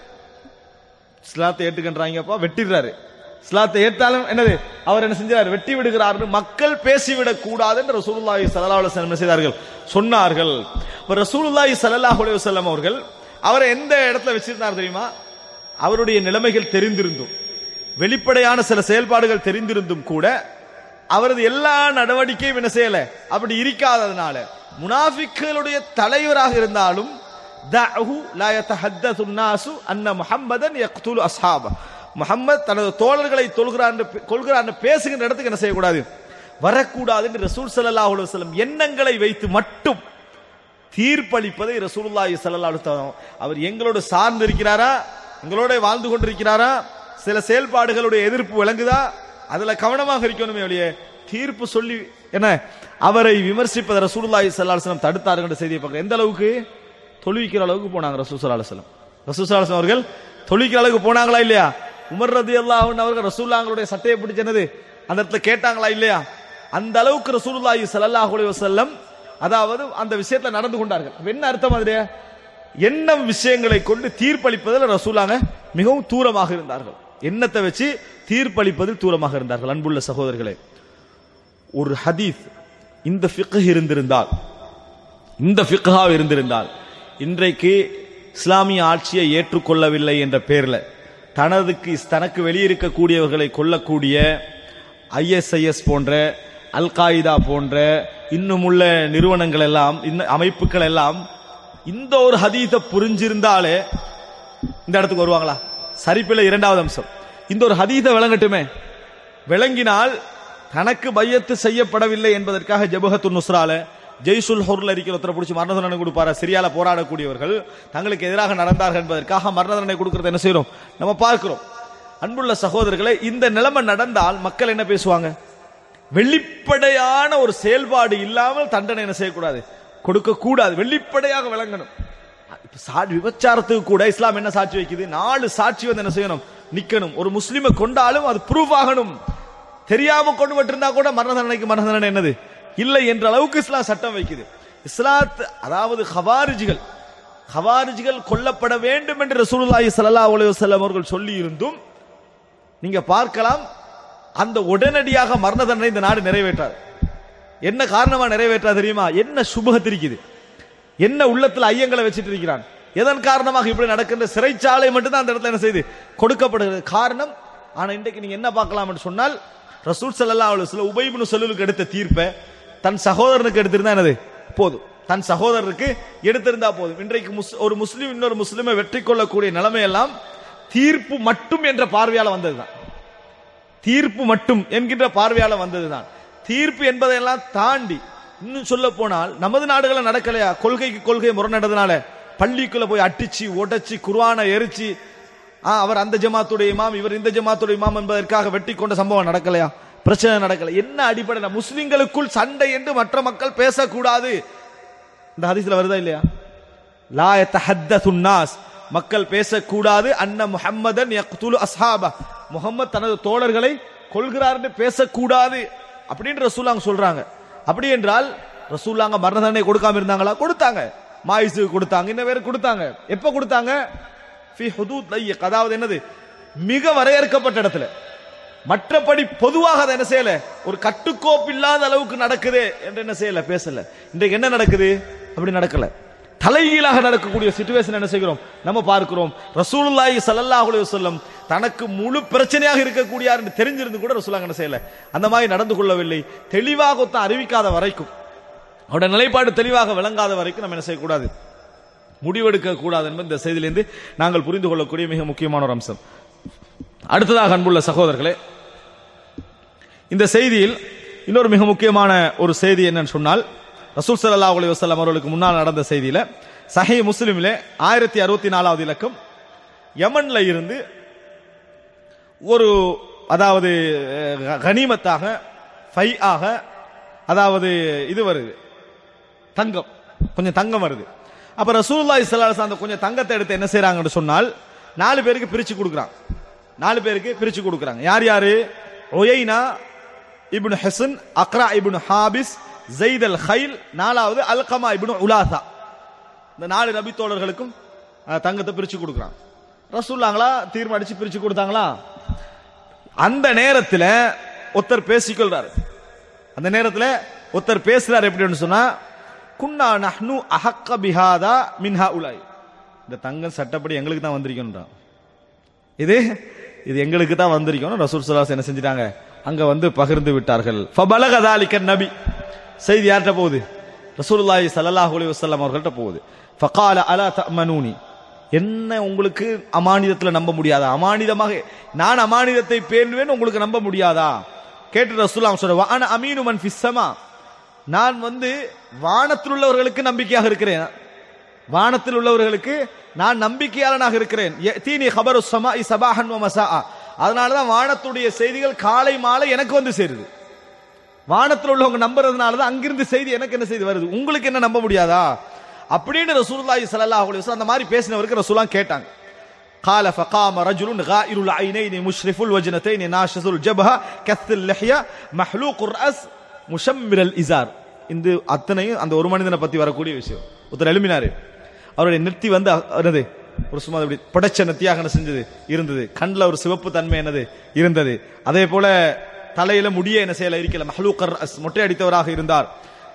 இஸ்லாத்தை ஏற்றுக்கின்றாங்கப்பா வெட்டிடுறாரு இஸ்லாத்தை ஏற்றாலும் என்னது அவர் என்ன செஞ்சார் வெட்டி விடுகிறார்னு மக்கள் பேசிவிடக் கூடாது என்று ரசூலுல்லாஹி ஸல்லல்லாஹு அலைஹி வஸல்லம் என்ன செய்தார்கள் சொன்னார்கள் இப்ப ரசூலுல்லாஹி ஸல்லல்லாஹு அலைஹி வஸல்லம் அவர்கள் அவரை எந்த இடத்துல வச்சிருந்தார் தெரியுமா அவருடைய நிலைமைகள் தெரிந்திருந்தும் வெளிப்படையான சில செயல்பாடுகள் தெரிந்திருந்தும் கூட அவரது எல்லா நடவடிக்கையும் என்ன செய்யல அப்படி இருக்காததுனால முனாஃபிக்களுடைய தலைவராக இருந்தாலும் தஅஹு லா யதஹத்தஸு الناس அன்ன முஹம்மதன் யக்துலு அஸ்ஹாப முஹம்மத் தனது தோழர்களை தொல்கிறார் கொள்கிறார் பேசுகின்ற இடத்துக்கு என்ன செய்யக்கூடாது வரக்கூடாது என்று ரசூல் ஸல்லல்லாஹு அலைஹி வஸல்லம் எண்ணங்களை வைத்து மட்டும் தீர்ப்பளிப்பதை ரசூலுல்லாஹி ஸல்லல்லாஹு அலைஹி வஸல்லம் அவர் எங்களோடு சார்ந்து இருக்கிறாரா எங்களோட வாழ்ந்து கொண்டிருக்கிறாரா சில செயல்பாடுகளுடைய எதிர்ப்பு விளங்குதா அதுல கவனமாக இருக்கணுமே ஒழிய தீர்ப்பு சொல்லி என்ன அவரை விமர்சிப்பதை ரசூலுல்லாஹி ஸல்லல்லாஹு அலைஹி வஸல்லம் தடுத்தார்கள் என்ற செய்தியை பார்க்க எந்த அளவுக்கு தொழுவிக்கிற அளவுக்கு போனாங்க ரசூல் ஸல்லல்லாஹு அலைஹி வஸல்லம் ரசூல் ஸல்லல்லாஹு அலைஹி வஸல்லம் அவர்கள் தொழுவிக்கிற அளவுக்கு போனாங்களா இல்லையா உமர் ரதியல்லாஹு அன்ஹு அவர்கள் ரசூலுல்லாஹ்களுடைய சட்டையை பிடிச்சனது அந்த இடத்துல கேட்டாங்களா இல்லையா அந்த அளவுக்கு ரசூலுல்லாஹி ஸல்லல்லாஹு அலைஹி வஸல்லம் அதாவது அந்த விஷயத்துல நடந்து கொண்டார்கள் அப்ப என்ன அர்த்தம் அதுல எண்ணம் விஷயங்களை கொண்டு தீர்ப்பளிப்பதில் ரசூலாங்க மிகவும் தூரமாக இருந்தார்கள் எண்ணத்தை வச்சு தீர்ப்பளிப்பதில் தூரமாக இருந்தார்கள் அன்புள்ள சகோதரர்களே ஒரு ஹதீஸ் இந்த ஃபிக்ஹ் இருந்திருந்தால் இந்த ஃபிக்ஹா இருந்திருந்தால் இன்றைக்கு இஸ்லாமிய ஆட்சியை ஏற்றுக்கொள்ளவில்லை என்ற பேர்ல தனதுக்கு தனக்கு வெளியிருக்கக்கூடியவர்களை கொல்லக்கூடிய ஐஎஸ்ஐஎஸ் போன்ற அல் காயிதா போன்ற இன்னும் உள்ள நிறுவனங்கள் எல்லாம் இந்த அமைப்புகள் எல்லாம் இந்த ஒரு ஹதீஸை புரிஞ்சிருந்தாலே இந்த இடத்துக்கு வருவாங்களா சரிப்பில் இரண்டாவது அம்சம் இந்த ஒரு ஹதீஸை விளங்கட்டுமே விளங்கினால் தனக்கு பையத்து செய்யப்படவில்லை என்பதற்காக ஜபஹத்து நுஸ்ரால ஜெய்சுல் ஹொர்ல இருக்கிற ஒருத்தரை பிடிச்சி மரண தண்டனை கொடுப்பாரு சிரியால போராடக்கூடியவர்கள் தங்களுக்கு எதிராக நடந்தார்கள் என்பதற்காக மரண தண்டனை கொடுக்கறது என்ன செய்றோம் நம்ம பார்க்கிறோம் அன்புள்ள சகோதரர்களே இந்த நிலைமை நடந்தால் மக்கள் என்ன பேசுவாங்க வெளிப்படையான ஒரு செயல்பாடு இல்லாமல் தண்டனை என்ன செய்யக்கூடாது கொடுக்க கூடாது வெளிப்படையாக விளங்கணும் இப்ப சா- விபச்சாரத்துக்கு கூட இஸ்லாம் என்ன சாட்சி வைக்குது நாலு சாட்சி வந்து என்ன செய்யணும் நிக்கணும் ஒரு முஸ்லிமை கொண்டாலும் அது ப்ரூஃப் ஆகணும் தெரியாம கொண்டு விட்டிருந்தா கூட மரண தண்டனைக்கு மரண தண்டனை என்னது இல்லை என்ற அளவுக்கு இஸ்லாம் சட்டம் வைக்குது இஸ்லாத் அதாவது ஹவாரிஜிகள் ஹவாரிஜிகள் கொல்லப்பட வேண்டும் என்று ரசூலுல்லாஹி ஸல்லல்லாஹு அலைஹி வஸல்லம் அவர்கள் சொல்லி இருந்தும் நீங்க பார்க்கலாம் அந்த உடனடியாக மரண தண்டனை இந்த நாடு நிறைவேற்றாது என்ன காரணமா நிறைவேற்றா தெரியுமா என்ன சுபகத் இருக்குது என்ன உள்ளத்துல ஐயங்களை வச்சுட்டு இருக்கிறான் எதன் காரணமாக இப்படி நடக்கின்ற சிறைச்சாலை மட்டும்தான் அந்த இடத்துல என்ன செய்யுது கொடுக்கப்படுகிறது காரணம் ஆனா இன்றைக்கு நீங்க என்ன பார்க்கலாம் என்று சொன்னால் ரசூல் ஸல்லல்லாஹு அலைஹி வஸல்லம் உபை இப்னு சலூலுக்கு எடுத்த தீர்ப்பை தன் சகோதரனுக்கு எடுத்திருந்தா என்னது போதும் தன் சகோதரருக்கு எடுத்திருந்தா போதும் இன்றைக்கு முஸ்- ஒரு முஸ்லீம் இன்னொரு முஸ்லிமை வெற்றி கொள்ளக்கூடிய நிலைமை எல்லாம் தீர்ப்பு மட்டும் என்ற பார்வையால வந்ததுதான் தீர்ப்பு மட்டும் என்கின்ற பார்வையால வந்ததுதான் தீர்ப்பு என்பதையெல்லாம் தாண்டி இன்னும் சொல்ல போனால் நமது நாடுகளில் நடக்கலையா கொள்கைக்கு கொள்கை முரணடதுனால பள்ளிக்குள்ள போய் அட்டிச்சு உடைச்சு குர்ஆனை எரிச்சு ஆ, அவர் அந்த ஜமாத்துடைய இமாம் இவர் இந்த ஜமாத்துடைய இமாம் என்பதற்காக வெட்டி கொண்ட சம்பவம் நடக்கலையா பிரச்சனை நடக்கல என்ன அடிப்படை முஸ்லிம்களுக்குள் சண்டை என்று மற்ற மக்கள் பேசக்கூடாது இந்த ஹதீஸ்ல வருதா இல்லையா லா யதஹத்தஸு நாஸ் மக்கள் பேசக்கூடாது அன்ன முஹம்மதன் யக்துலு அஸ்ஹாப முஹம்மத் தனது தோழர்களை கொள்கிறார்னு பேசக்கூடாது அப்படின்னு ரசூலாங்க சொல்றாங்க அப்படி என்றால் ரசூலாங்க மரண தண்டனை கொடுக்காம இருந்தாங்களா கொடுத்தாங்க மாயிசுக்கு கொடுத்தாங்க இன்ன பேருக்கு கொடுத்தாங்க எப்ப கொடுத்தாங்க ஃபி ஹுதூத் லையக் அதாவது என்னது மிக வரையறுக்கப்பட்ட இடத்துல மற்றபடி பொதுவாக அதை என்ன செய்யல ஒரு கட்டுக்கோப்பு இல்லாத அளவுக்கு நடக்குது என்று என்ன செய்யல பேசல இன்றைக்கு என்ன நடக்குது அப்படி நடக்கல தலைகீழாக நடக்கக்கூடிய சிச்சுவேஷன் என்ன செய்கிறோம் நம்ம பார்க்கிறோம் ரசூலுல்லாஹி ஸல்லல்லாஹு அலைஹி வஸல்லம் தனக்கு முழு பிரச்சனையாக இருக்கக்கூடியார் என்று தெரிஞ்சிருந்து கூட ரசூலாங்க என்ன செய்யல அந்த மாதிரி நடந்து கொள்ளவில்லை தெளிவாக ஒருத்தன் அறிவிக்காத வரைக்கும் அவருடைய நிலைப்பாடு தெளிவாக விளங்காத வரைக்கும் நம்ம என்ன செய்யக்கூடாது முடிவெடுக்க கூடாது என்பது இந்த செய்தியிலிருந்து நாங்கள் புரிந்து கொள்ளக்கூடிய மிக முக்கியமான ஒரு அம்சம் அடுத்ததாக அன்புள்ள சகோதரர்களே இந்த செய்தியில் இன்னொரு மிக முக்கியமான ஒரு செய்தி என்னன்னு சொன்னால் ரசூல் ஸல்லல்லாஹு அலைஹி வஸல்லம் அவர்களுக்கு முன்னால் நடந்த செய்தியில சஹீ முஸ்லிமிலே ஆயிரத்தி அறுபத்தி நாலாவது இலக்கம் யமன்ல இருந்து ஒரு அதாவது அஹ், கனிமத்தாக ஃபை ஆக அதாவது இது வருது தங்கம் கொஞ்சம் தங்கம் வருது அப்ப ரசூலுல்லாஹி ஸல்லல்லாஹு அலைஹி வஸல்லம் அந்த கொஞ்சம் தங்கத்தை எடுத்து என்ன செய்றாங்கன்னு சொன்னால் நாலு பேருக்கு பிரிச்சு கொடுக்குறாங்க நாலு பேருக்கு பிரிச்சு கொடுக்குறாங்க யார் யாரு ஒயைனா இப்னு ஹசன் அக்ரா இப்னு ஹாபிஸ் ஜெயித் அல் ஹைல் நாலாவது அல்கமா இப்னு உலாசா இந்த நாலு நபி தோழர்களுக்கும் அஹ், தங்கத்தை பிரிச்சு கொடுக்குறாங்க ரசூல்லாங்களா தீர்மானிச்சு பிரிச்சு கொடுத்தாங்களா அந்த நேரத்தில் ஒருத்தர் பேசிக்கொள்றாரு அந்த நேரத்தில் ஒருத்தர் பேசுறாரு எப்படின்னு சொன்னா குன்னா நஹ்னு அஹக்க பிஹாதா மின்ஹா உலாய் இந்த தங்கம் சட்டப்படி எங்களுக்கு தான் வந்திருக்கணும்ன்றான் இது இது எங்களுக்கு தான் வந்திருக்கணும் ரசூல் சலாஸ் என்ன செஞ்சிட்டாங்க அங்க வந்து பகிர்ந்து விட்டார்கள் ஃபபலக தாலிக நபி செய்தி யார்கிட்ட போகுது ரசூலுல்லாஹி ஸல்லல்லாஹு அலைஹி வஸல்லம் அவர்கள்ட்ட போகுது ஃபகால அலா தஅமனூனி என்ன உங்களுக்கு அமானிதத்துல நம்ப முடியாதா அமானிதமாக நான் அமானிதத்தை பேணுவேன் உங்களுக்கு நம்ப முடியாதா கேட்டு ரசூலுல்லாஹ் சொல்ற வான அமீனு மன் ஃபிஸ் ஸமா நான் வந்து வானத்தில் உள்ளவர்களுக்கு நம்பிக்கையாக இருக்கிறேன் வானத்தில் உள்ளவர்களுக்கு நான் நம்பிக்கையாளனாக இருக்கிறேன் தீனி ஹபரு சமா சபாஹன் மசா அதனால தான் வானத்துடைய செய்திகள் காலை மாலை எனக்கு வந்து சேருது வானத்தில் உள்ளவங்க நம்புறதுனால தான் அங்கிருந்து செய்தி எனக்கு என்ன செய்தி வருது உங்களுக்கு என்ன நம்ப முடியாதா அப்படின்னு ரசூலுல்லாஹி ஸல்லல்லாஹு அலைஹி வஸல்லம் அந்த மாதிரி பேசினவருக்கு ரசூலாம் கேட்டாங்க قال فقام رجل غائر العينين مشرف الوجنتين ناشز الجبهة كث اللحية محلوق الرأس مشمر الإزار இந்த அத்தனையும் அந்த ஒரு மனிதனை பத்தி வரக்கூடிய விஷயம் ஒருத்தர் எழுப்பினாரு அவருடைய நெத்தி வந்து அ- என்னது ஒரு சும்மா அப்படி புடைச்ச நெத்தியாக என்ன செஞ்சது இருந்தது கண்ணில் ஒரு சிவப்பு தன்மை என்னது இருந்தது அதே போல தலையில முடிய என்ன செய்யல இருக்கல மஹலூக்கர் அஸ் மொட்டை அடித்தவராக இருந்தார்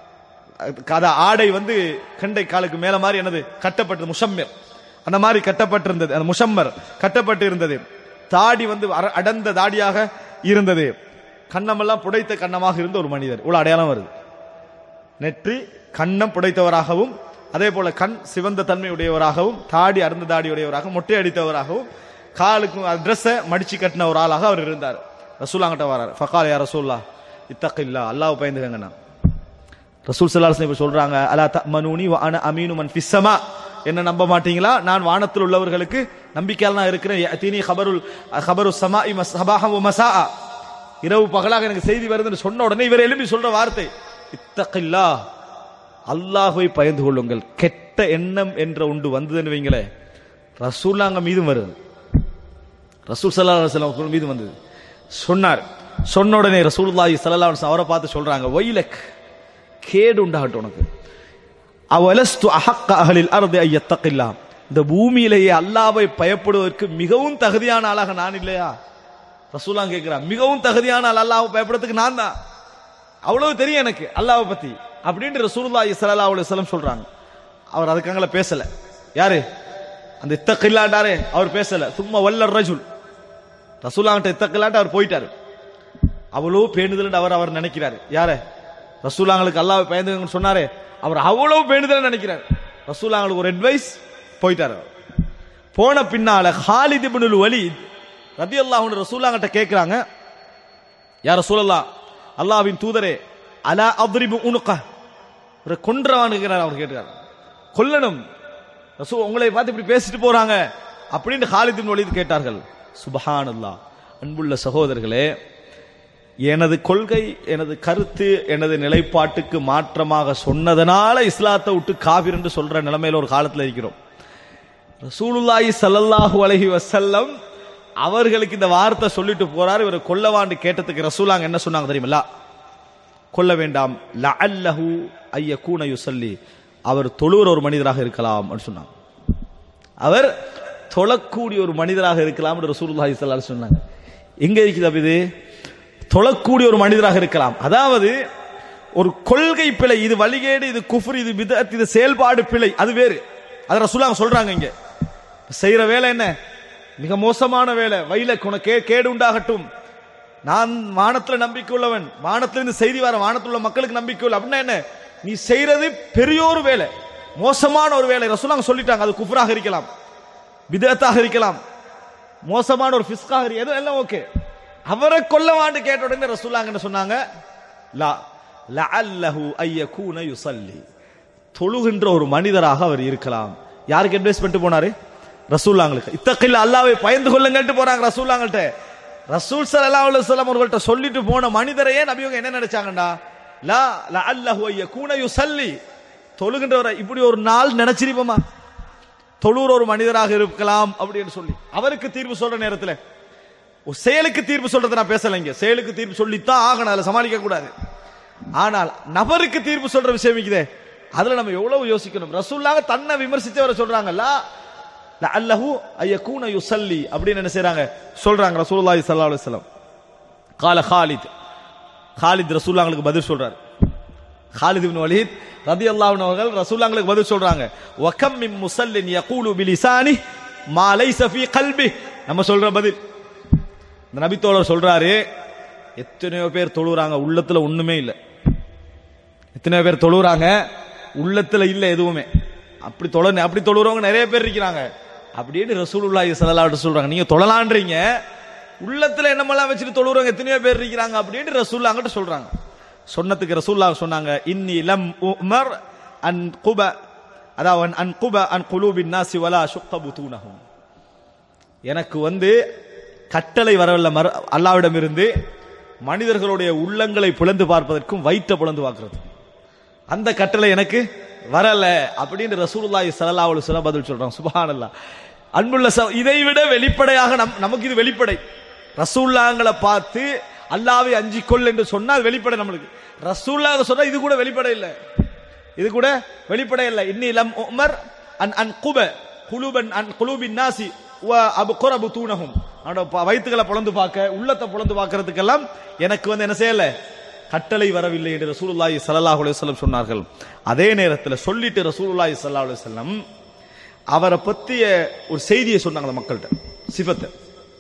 அத ஆடை வந்து கண்டை காலுக்கு மேல மாதிரி என்னது கட்டப்பட்டது முஷம்மர் அந்த மாதிரி கட்டப்பட்டிருந்தது அந்த முஷம்மர் கட்டப்பட்டு இருந்தது தாடி வந்து அர- அடர்ந்த தாடியாக இருந்தது கண்ணமெல்லாம் புடைத்த கண்ணமாக இருந்த ஒரு மனிதர் இவ்வளவு அடையாளம் வருது நெற்றி கண்ணம் புடைத்தவராகவும் அதே போல கண் சிவந்த தன்மை உடையவராகவும் தாடி அருந்த தாடி உடையவராகவும் மொட்டை அடித்தவராகவும் காலுக்கு ட்ரெஸ்ஸை மடிச்சு கட்டின ஒரு ஆளாக அவர் இருந்தார் ரசூலாங்கிட்ட வரார் ஃபகால் யா ரசூல்லா இத்தக்கில்லா அல்லாஹ் பயந்துகங்கண்ணா ரசூல் சல்லாஸ் இப்ப சொல்றாங்க அலா தமனூனி வ அன அமீனு மன் ஃபிஸ்ஸமா என்ன நம்ப மாட்டீங்களா நான் வானத்தில் உள்ளவர்களுக்கு நம்பிக்கையால் நான் இருக்கிறேன் தீனி ஹபருல் ஹபரு சமா சபாஹம் மசா இரவு பகலாக எனக்கு செய்தி வருதுன்னு சொன்ன உடனே இவர் எழுப்பி சொல்ற வார்த்தை இத்தகில்லா அல்லாஹ்வை பயந்து கொள்ளுங்கள் கெட்ட எண்ணம் என்ற ஒன்று வந்ததுன்னு வைங்களே ரசூல்லாங்க மீதும் வருது ரசூல் சல்லா அலுவலம் மீது வந்தது சொன்னார் சொன்ன உடனே ரசூலுல்லாஹி ஸல்லல்லாஹு அலைஹி வஸல்லம் அவரை பார்த்து சொல்றாங்க வைலக் கேடு உண்டாகட்டும் உனக்கு அவலஸ்து அஹக்க அகலில் அர்தி ஐயத்தகில்லா இந்த பூமியிலேயே அல்லாவை பயப்படுவதற்கு மிகவும் தகுதியான ஆளாக நான் இல்லையா ரசூலாம் கேட்கிறான் மிகவும் தகுதியான ஆள் அல்லாவை பயப்படுறதுக்கு நான் தான் அவ்வளவு தெரியும் எனக்கு அல்லாவை பத்தி அப்படின்ட்டு ரசூலுல்லாஹி ஸல்லல்லாஹு அலைஹி வஸல்லம் சொல்றாங்க அவர் அதுக்காங்கள பேசல யாரு அந்த இத்தகில்லாண்டாரே அவர் பேசல சும்மா வல்ல ரஜுல் ரசூலாங்கிட்ட இத்தகில்லாண்டு அவர் போயிட்டாரு அவ்வளவு பேணுதல் அவர் அவர் நினைக்கிறாரு யார ரசூலாங்களுக்கு அல்லாஹ் பயந்துங்கன்னு சொன்னாரே அவர் அவ்வளவு பேணுதல் நினைக்கிறார் ரசூலாங்களுக்கு ஒரு அட்வைஸ் போயிட்டாரு அவர். போன பின்னால ஹாலித் இப்னுல் வலீத் ரதியல்லாஹு அன்ஹு ரசூலாங்கிட்ட கேட்கிறாங்க யார் ரசூலல்லா அல்லாஹ்வின் தூதரே அலா அத்ரிபு உனுக ஒரு கொன்றவானுங்கிறார் அவர் கேட்கிறார் கொல்லணும் ரசூ உங்களை பார்த்து இப்படி பேசிட்டு போறாங்க அப்படின்னு ஹாலித் இப்னு வலீத் கேட்டார்கள் சுபஹானல்லாஹ் அன்புள்ள சகோதரர்களே எனது கொள்கை எனது கருத்து எனது நிலைப்பாட்டுக்கு மாற்றமாக சொன்னதனால இஸ்லாத்தை விட்டு காவிர் என்று சொல்ற நிலைமையில ஒரு காலத்துல இருக்கிறோம் ரசூலுல்லாஹி ஸல்லல்லாஹு அலைஹி வஸல்லம் அவர்களுக்கு இந்த வார்த்தை சொல்லிட்டு போறாரு இவர் கொல்லவாண்டு கேட்டதுக்கு ரசூலாங்க என்ன சொன்னாங்க தெரியுமில்ல கொல்ல வேண்டாம் லஅல்லஹு ஐயகூன யுஸல்லி அவர் தொழுகிற ஒரு மனிதராக இருக்கலாம் அப்படின்னு சொன்னாங்க அவர் தொழக்கூடிய ஒரு மனிதராக இருக்கலாம் என்று ரசூலுல்லாஹி ஸல்லல்லாஹு அலைஹி சொன்னாங்க எங்க இருக்குது அப்ப இது தொழக்கூடிய ஒரு மனிதராக இருக்கலாம் அதாவது ஒரு கொள்கை பிழை இது வழிகேடு இது குஃப்ர் இது பிதஅத் இது செயல்பாடு பிழை அது வேறு அது ரசூலுல்லாஹ் சொல்றாங்க இங்க செய்யற வேலை என்ன மிக மோசமான வேலை வயல உனக்கு கே- கேடு உண்டாகட்டும் நான் வானத்துல நம்பிக்கை உள்ளவன் வானத்துல இருந்து செய்தி வர வானத்துல உள்ள மக்களுக்கு நம்பிக்கை உள்ள அப்படின்னா என்ன நீ செய்யறது பெரியோரு வேலை மோசமான ஒரு வேலை ரசூலாங்க சொல்லிட்டாங்க அது குஃப்ராக இருக்கலாம் விதத்தாக இருக்கலாம் மோசமான ஒரு ஃபிஸ்காக இருக்கு எதுவும் எல்லாம் ஓகே அவரை கொல்லவான்னு கேட்ட உடனே ரசூலாங்க என்ன சொன்னாங்க லா லஅல்லஹு ஐயகூன யுஸல்லி தொழுகின்ற ஒரு மனிதராக அவர் இருக்கலாம் யாருக்கு அட்வைஸ் பண்ணிட்டு போனாரு ரசூல்லாங்களுக்கு இத்தகையில் அல்லாவை பயந்து கொள்ளுங்கள்ட்டு போறாங்க ரசூல்லாங்கள்ட்ட ரசூல் ஸல்லல்லாஹு அலைஹி வஸல்லம் அவர்கள்ட்ட சொல்லிட்டு போன மனிதரையே நபியவங்க என்ன நினைச்சாங்கடா லா லஅல்லஹு ஐயகூன யுஸல்லி தொழுகின்றவரை இப்படி ஒரு நாள் நினைச்சிருப்போமா தொழுற ஒரு மனிதராக இருக்கலாம் அப்படின்னு சொல்லி அவருக்கு தீர்ப்பு சொல்ற நேரத்தில் ஒரு செயலுக்கு தீர்ப்பு சொல்றதை நான் பேசல இங்க செயலுக்கு தீர்ப்பு சொல்லித்தான் ஆகணும் அதுல சமாளிக்க கூடாது ஆனால் நபருக்கு தீர்ப்பு சொல்ற விஷயம் இருக்குதே அதுல நம்ம எவ்வளவு யோசிக்கணும் ரசூல்லாக தன்னை விமர்சித்தவரை சொல்றாங்கல்ல அல்லஹு ஐயக்கூன யுசல்லி அப்படின்னு என்ன செய்றாங்க சொல்றாங்க ரசூலுல்லாஹி ஸல்லல்லாஹு அலைஹி வஸல்லம் கால ஹாலித் ஹாலித் ரசூல்லாங்களுக்கு பதில் சொல்றாரு ஹாலித் இப்னு வலீத் ரலியல்லாஹு அன்ஹு அவர்கள் ரசூலுல்லாங்களுக்கு பதில் சொல்றாங்க வகம் மின் முஸல்லின் யகூலு பிலிசானி மா லைஸ ஃபீ கல்பி நம்ம சொல்ற பதில் இந்த நபித்தோழர் சொல்றாரு எத்தனையோ பேர் தொழுறாங்க உள்ளத்துல ஒண்ணுமே இல்லை எத்தனையோ பேர் தொழுறாங்க உள்ளத்துல இல்ல எதுவுமே அப்படி தொழ அப்படி தொழுறவங்க நிறைய பேர் இருக்கிறாங்க அப்படின்னு ரசூலுல்லாஹி ஸல்லல்லாஹு அலைஹி சொல்றாங்க நீங்க தொழலான்றீங்க உள்ளத்துல என்னமெல்லாம் வச்சுட்டு தொழுறவங்க எத்தனையோ பேர் இருக்கிறாங்க அப்படின்னு ரசூல்லா அங்கிட்ட சொல்றாங்க சொன்னதுக்கு ரசூல்லா சொன்னாங்க இன்னி லம் உமர் அன் குப அதாவது அன் குப அன் குலூபின் நாசி வலா சுக்க புதூனஹும் எனக்கு வந்து கட்டளை வரவில்லை மறு அல்லாவிடம் இருந்து மனிதர்களுடைய உள்ளங்களை பிளந்து பார்ப்பதற்கும் வயிற்ற பிளந்து பார்க்கிறது அந்த கட்டளை எனக்கு வரல அப்படின்னு ரசூலுல்லாஹி ஸல்லல்லாஹு அலைஹி வஸல்லம் பதில் சொல்றாங்க சுப்ஹானல்லாஹ் அன்புள்ள ச- இதை விட வெளிப்படையாக நம் நமக்கு இது வெளிப்படை ரசூல்லாங்களை பார்த்து அல்லாவை அஞ்சிக்கொள் என்று சொன்னால் வெளிப்படை நம்மளுக்கு ரசூல்லாக சொன்னா இது கூட வெளிப்படை இல்லை இது கூட வெளிப்படை இல்லை இன்னி லம் உமர் அன் அன் குப குலுபன் அன் குலூபின் நாசி வ அபுகுர புதூனஹும் அவனோட ப- வயித்துகளை பொளந்து பார்க்க உள்ளத்தை பொளந்து பார்க்கறதுக்கெல்லாம் எனக்கு வந்து என்ன செய்யல கட்டளை வரவில்லை என்று ரசூலுல்லாஹி ஸல்லல்லாஹு அலைஹி வஸல்லம் சொன்னார்கள் அதே நேரத்தில் சொல்லிட்டு ரசூலுல்லாஹி ஸல்லல்லாஹு அலைஹி வஸல்லம் அவரை பத்திய ஒரு செய்தியை சொன்னாங்க அந்த மக்கள்கிட்ட சிஃபத்தை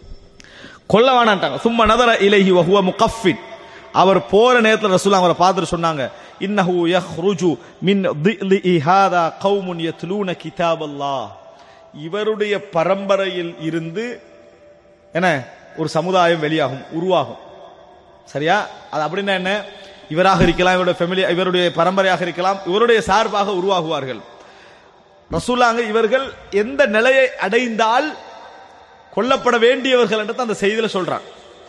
கொல்ல வேணான்ட்டாங்க சும்மா நதர இலைஹி வஹுவ முகஃபின் அவர் போற நேரத்தில் ரசூல் அவரை பார்த்துட்டு சொன்னாங்க இன்னஹு யஹ்ருஜு மின் திலி ஹாதா கௌமுன் யத்லூன கிதாபல்லாஹ் இவருடைய பரம்பரையில் இருந்து என்ன ஒரு சமுதாயம் வெளியாகும் உருவாகும் சரியா அது அப்படின்னா என்ன இவராக இருக்கலாம் இவருடைய ஃபேமிலி இவருடைய பரம்பரையாக இருக்கலாம் இவருடைய சார்பாக உருவாகுவார்கள் ரசூலாங்க இவர்கள் எந்த நிலையை அடைந்தால் கொல்லப்பட வேண்டியவர்கள் என்று அந்த செய்தியில சொல்றான்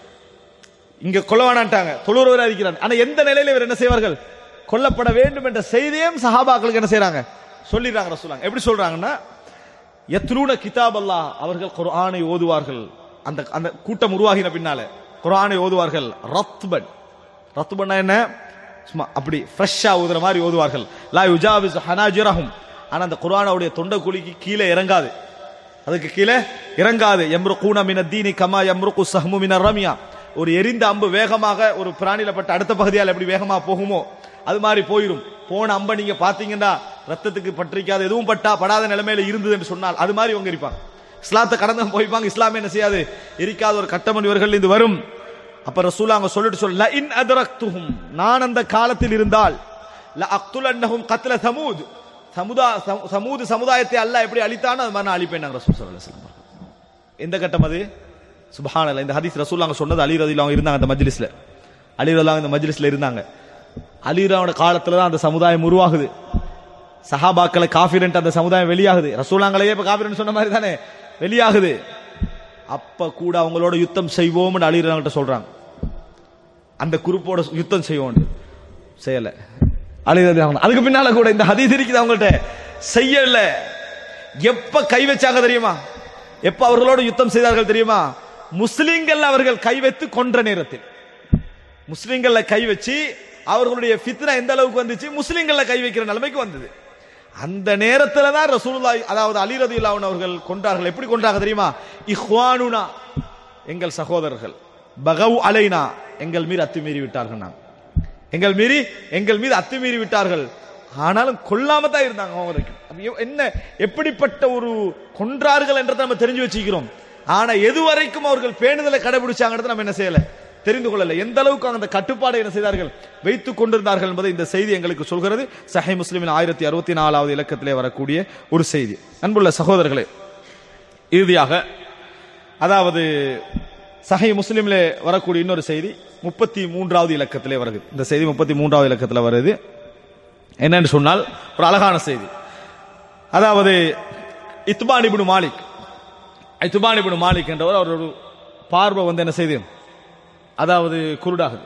இங்க கொல்ல வேணான்ட்டாங்க தொழுறவர் இருக்கிறான் ஆனா எந்த நிலையில இவர் என்ன செய்வார்கள் கொல்லப்பட வேண்டும் என்ற செய்தியும் சஹாபாக்களுக்கு என்ன செய்றாங்க சொல்லிடுறாங்க ரசூலாங்க எப்படி சொல்றாங்கன்னா எத்லூன கிதாப் அல்லாஹ் அவர்கள் குர்ஆனை ஓதுவார்கள் அந்த அந்த கூட்டம் உருவாகின பின்னால குர்ஆனை ஓதுவார்கள் ரத்பன் ரத்பன்னா என்ன சும்மா அப்படி ஃப்ரெஷ்ஷா ஓதுற மாதிரி ஓதுவார்கள் லா யுஜாவிஸ் ஹனாஜிரஹும் ஆனா அந்த குர்ஆனுடைய தொண்டை குழிக்கு கீழே இறங்காது அதுக்கு கீழே இறங்காது எம்ருகூன மின தீனி கமா எம்ருக்கு சஹ்மு மின ரம்யா ஒரு எரிந்த அம்பு வேகமாக ஒரு பிராணியில பட்ட அடுத்த பகுதியால் எப்படி வேகமா போகுமோ அது மாதிரி போயிடும் போன அம்பை நீங்க பாத்தீங்கன்னா ரத்தத்துக்கு பற்றிக்காத எதுவும் பட்டா படாத நிலைமையில இருந்தது என்று சொன்னால் அது மாதிரி இவங்க இருப்பாங்க இஸ்லாத்தை கடந்து போய்ப்பாங்க இஸ்லாமே என்ன செய்யாது எரிக்காத ஒரு கட்டமன் இவர்கள் இது வரும் அப்ப ரசூலா அவங்க சொல்லிட்டு சொல்ல இன் அதரக்துஹும் நான் அந்த காலத்தில் இருந்தால் ல அக்துலன்னஹும் கத்ல சமூத் சமுதா சமு- சமூது சமுதாயத்தை அல்லாஹ் எப்படி அழித்தானோ அது மாதிரி நான் அழிப்பேன் நாங்க ரசூல் ஸல்லல்லாஹு அலைஹி வஸல்லம் எந்த கட்டம் அது சுபஹானல்லாஹ் இந்த ஹதீஸ் ரசூல் அவங்க சொன்னது அலி ரதியில் அவங்க இருந்தாங்க அந்த மஜ்லிஸ்ல அலி ரதியில் இந்த மஜ்லிஸ்ல இருந்தாங்க அலிராவோட காலத்துல தான் அந்த சமுதாயம் உருவாகுது சஹாபாக்களை காஃபிரண்ட் அந்த சமுதாயம் வெளியாகுது ரசூலாங்களையே இப்ப காஃபிரண்ட் சொன்ன மாதிரி தானே வெளியாகுது அப்ப கூட அவங்களோட யுத்தம் செய்வோம்னு அலிராங்கிட்ட சொல்றாங்க அந்த குரூப்போட யுத்தம் செய்வோம் செய்யல அழுகிறது அவங்க அதுக்கு பின்னால கூட இந்த ஹதீஸ் இருக்குது அவங்கள்ட்ட செய்யல எப்ப கை வச்சாங்க தெரியுமா எப்ப அவர்களோட யுத்தம் செய்தார்கள் தெரியுமா முஸ்லிம்கள் அவர்கள் கை வைத்து கொன்ற நேரத்தில் முஸ்லிம்கள்ல கை வச்சு அவர்களுடைய ஃபித்னா எந்த அளவுக்கு வந்துச்சு முஸ்லிம்கள்ல கை வைக்கிற நிலைமைக்கு வந்தது அந்த நேரத்துல தான் ரசூலுல்லாஹி அதாவது அலி ரதியுல்லாஹு அவர்கள் கொன்றார்கள் எப்படி கொன்றாங்க தெரியுமா இஹ்வானுனா எங்கள் சகோதரர்கள் பகவ் அலைனா எங்கள் மீது அத்துமீறி விட்டார்கள் நாம் எங்கள் மீறி எங்கள் மீது அத்துமீறி விட்டார்கள் ஆனாலும் கொல்லாம தான் இருந்தாங்க அவங்க வரைக்கும் அப்ப எவ்- என்ன எப்படிப்பட்ட ஒரு கொன்றார்கள் என்றதை நம்ம தெரிஞ்சு வச்சுக்கிறோம் ஆனா எது வரைக்கும் அவர்கள் பேணுதலை கடைபிடிச்சாங்கன்றதை நம்ம என்ன செய்யல தெரிந்து கொள்ளல எந்த அளவுக்கு அந்த கட்டுப்பாடை என்ன செய்தார்கள் வைத்துக் கொண்டிருந்தார்கள் என்பதை இந்த செய்தி எங்களுக்கு சொல்கிறது சஹை முஸ்லிமின் ஆயிரத்தி அறுபத்தி நாலாவது இலக்கத்திலே வரக்கூடிய ஒரு செய்தி அன்புள்ள சகோதரர்களே இறுதியாக அதாவது சஹை முஸ்லிமிலே வரக்கூடிய இன்னொரு செய்தி முப்பத்தி மூன்றாவது இலக்கத்திலே வருது இந்த செய்தி முப்பத்தி மூன்றாவது இலக்கத்தில் வருது என்னன்னு சொன்னால் ஒரு அழகான செய்தி அதாவது இத்பான் இப்னு மாலிக் இத்பான் இப்னு மாலிக் என்றவர் அவர் ஒரு பார்வை வந்து என்ன செய்து அதாவது குருடாகுது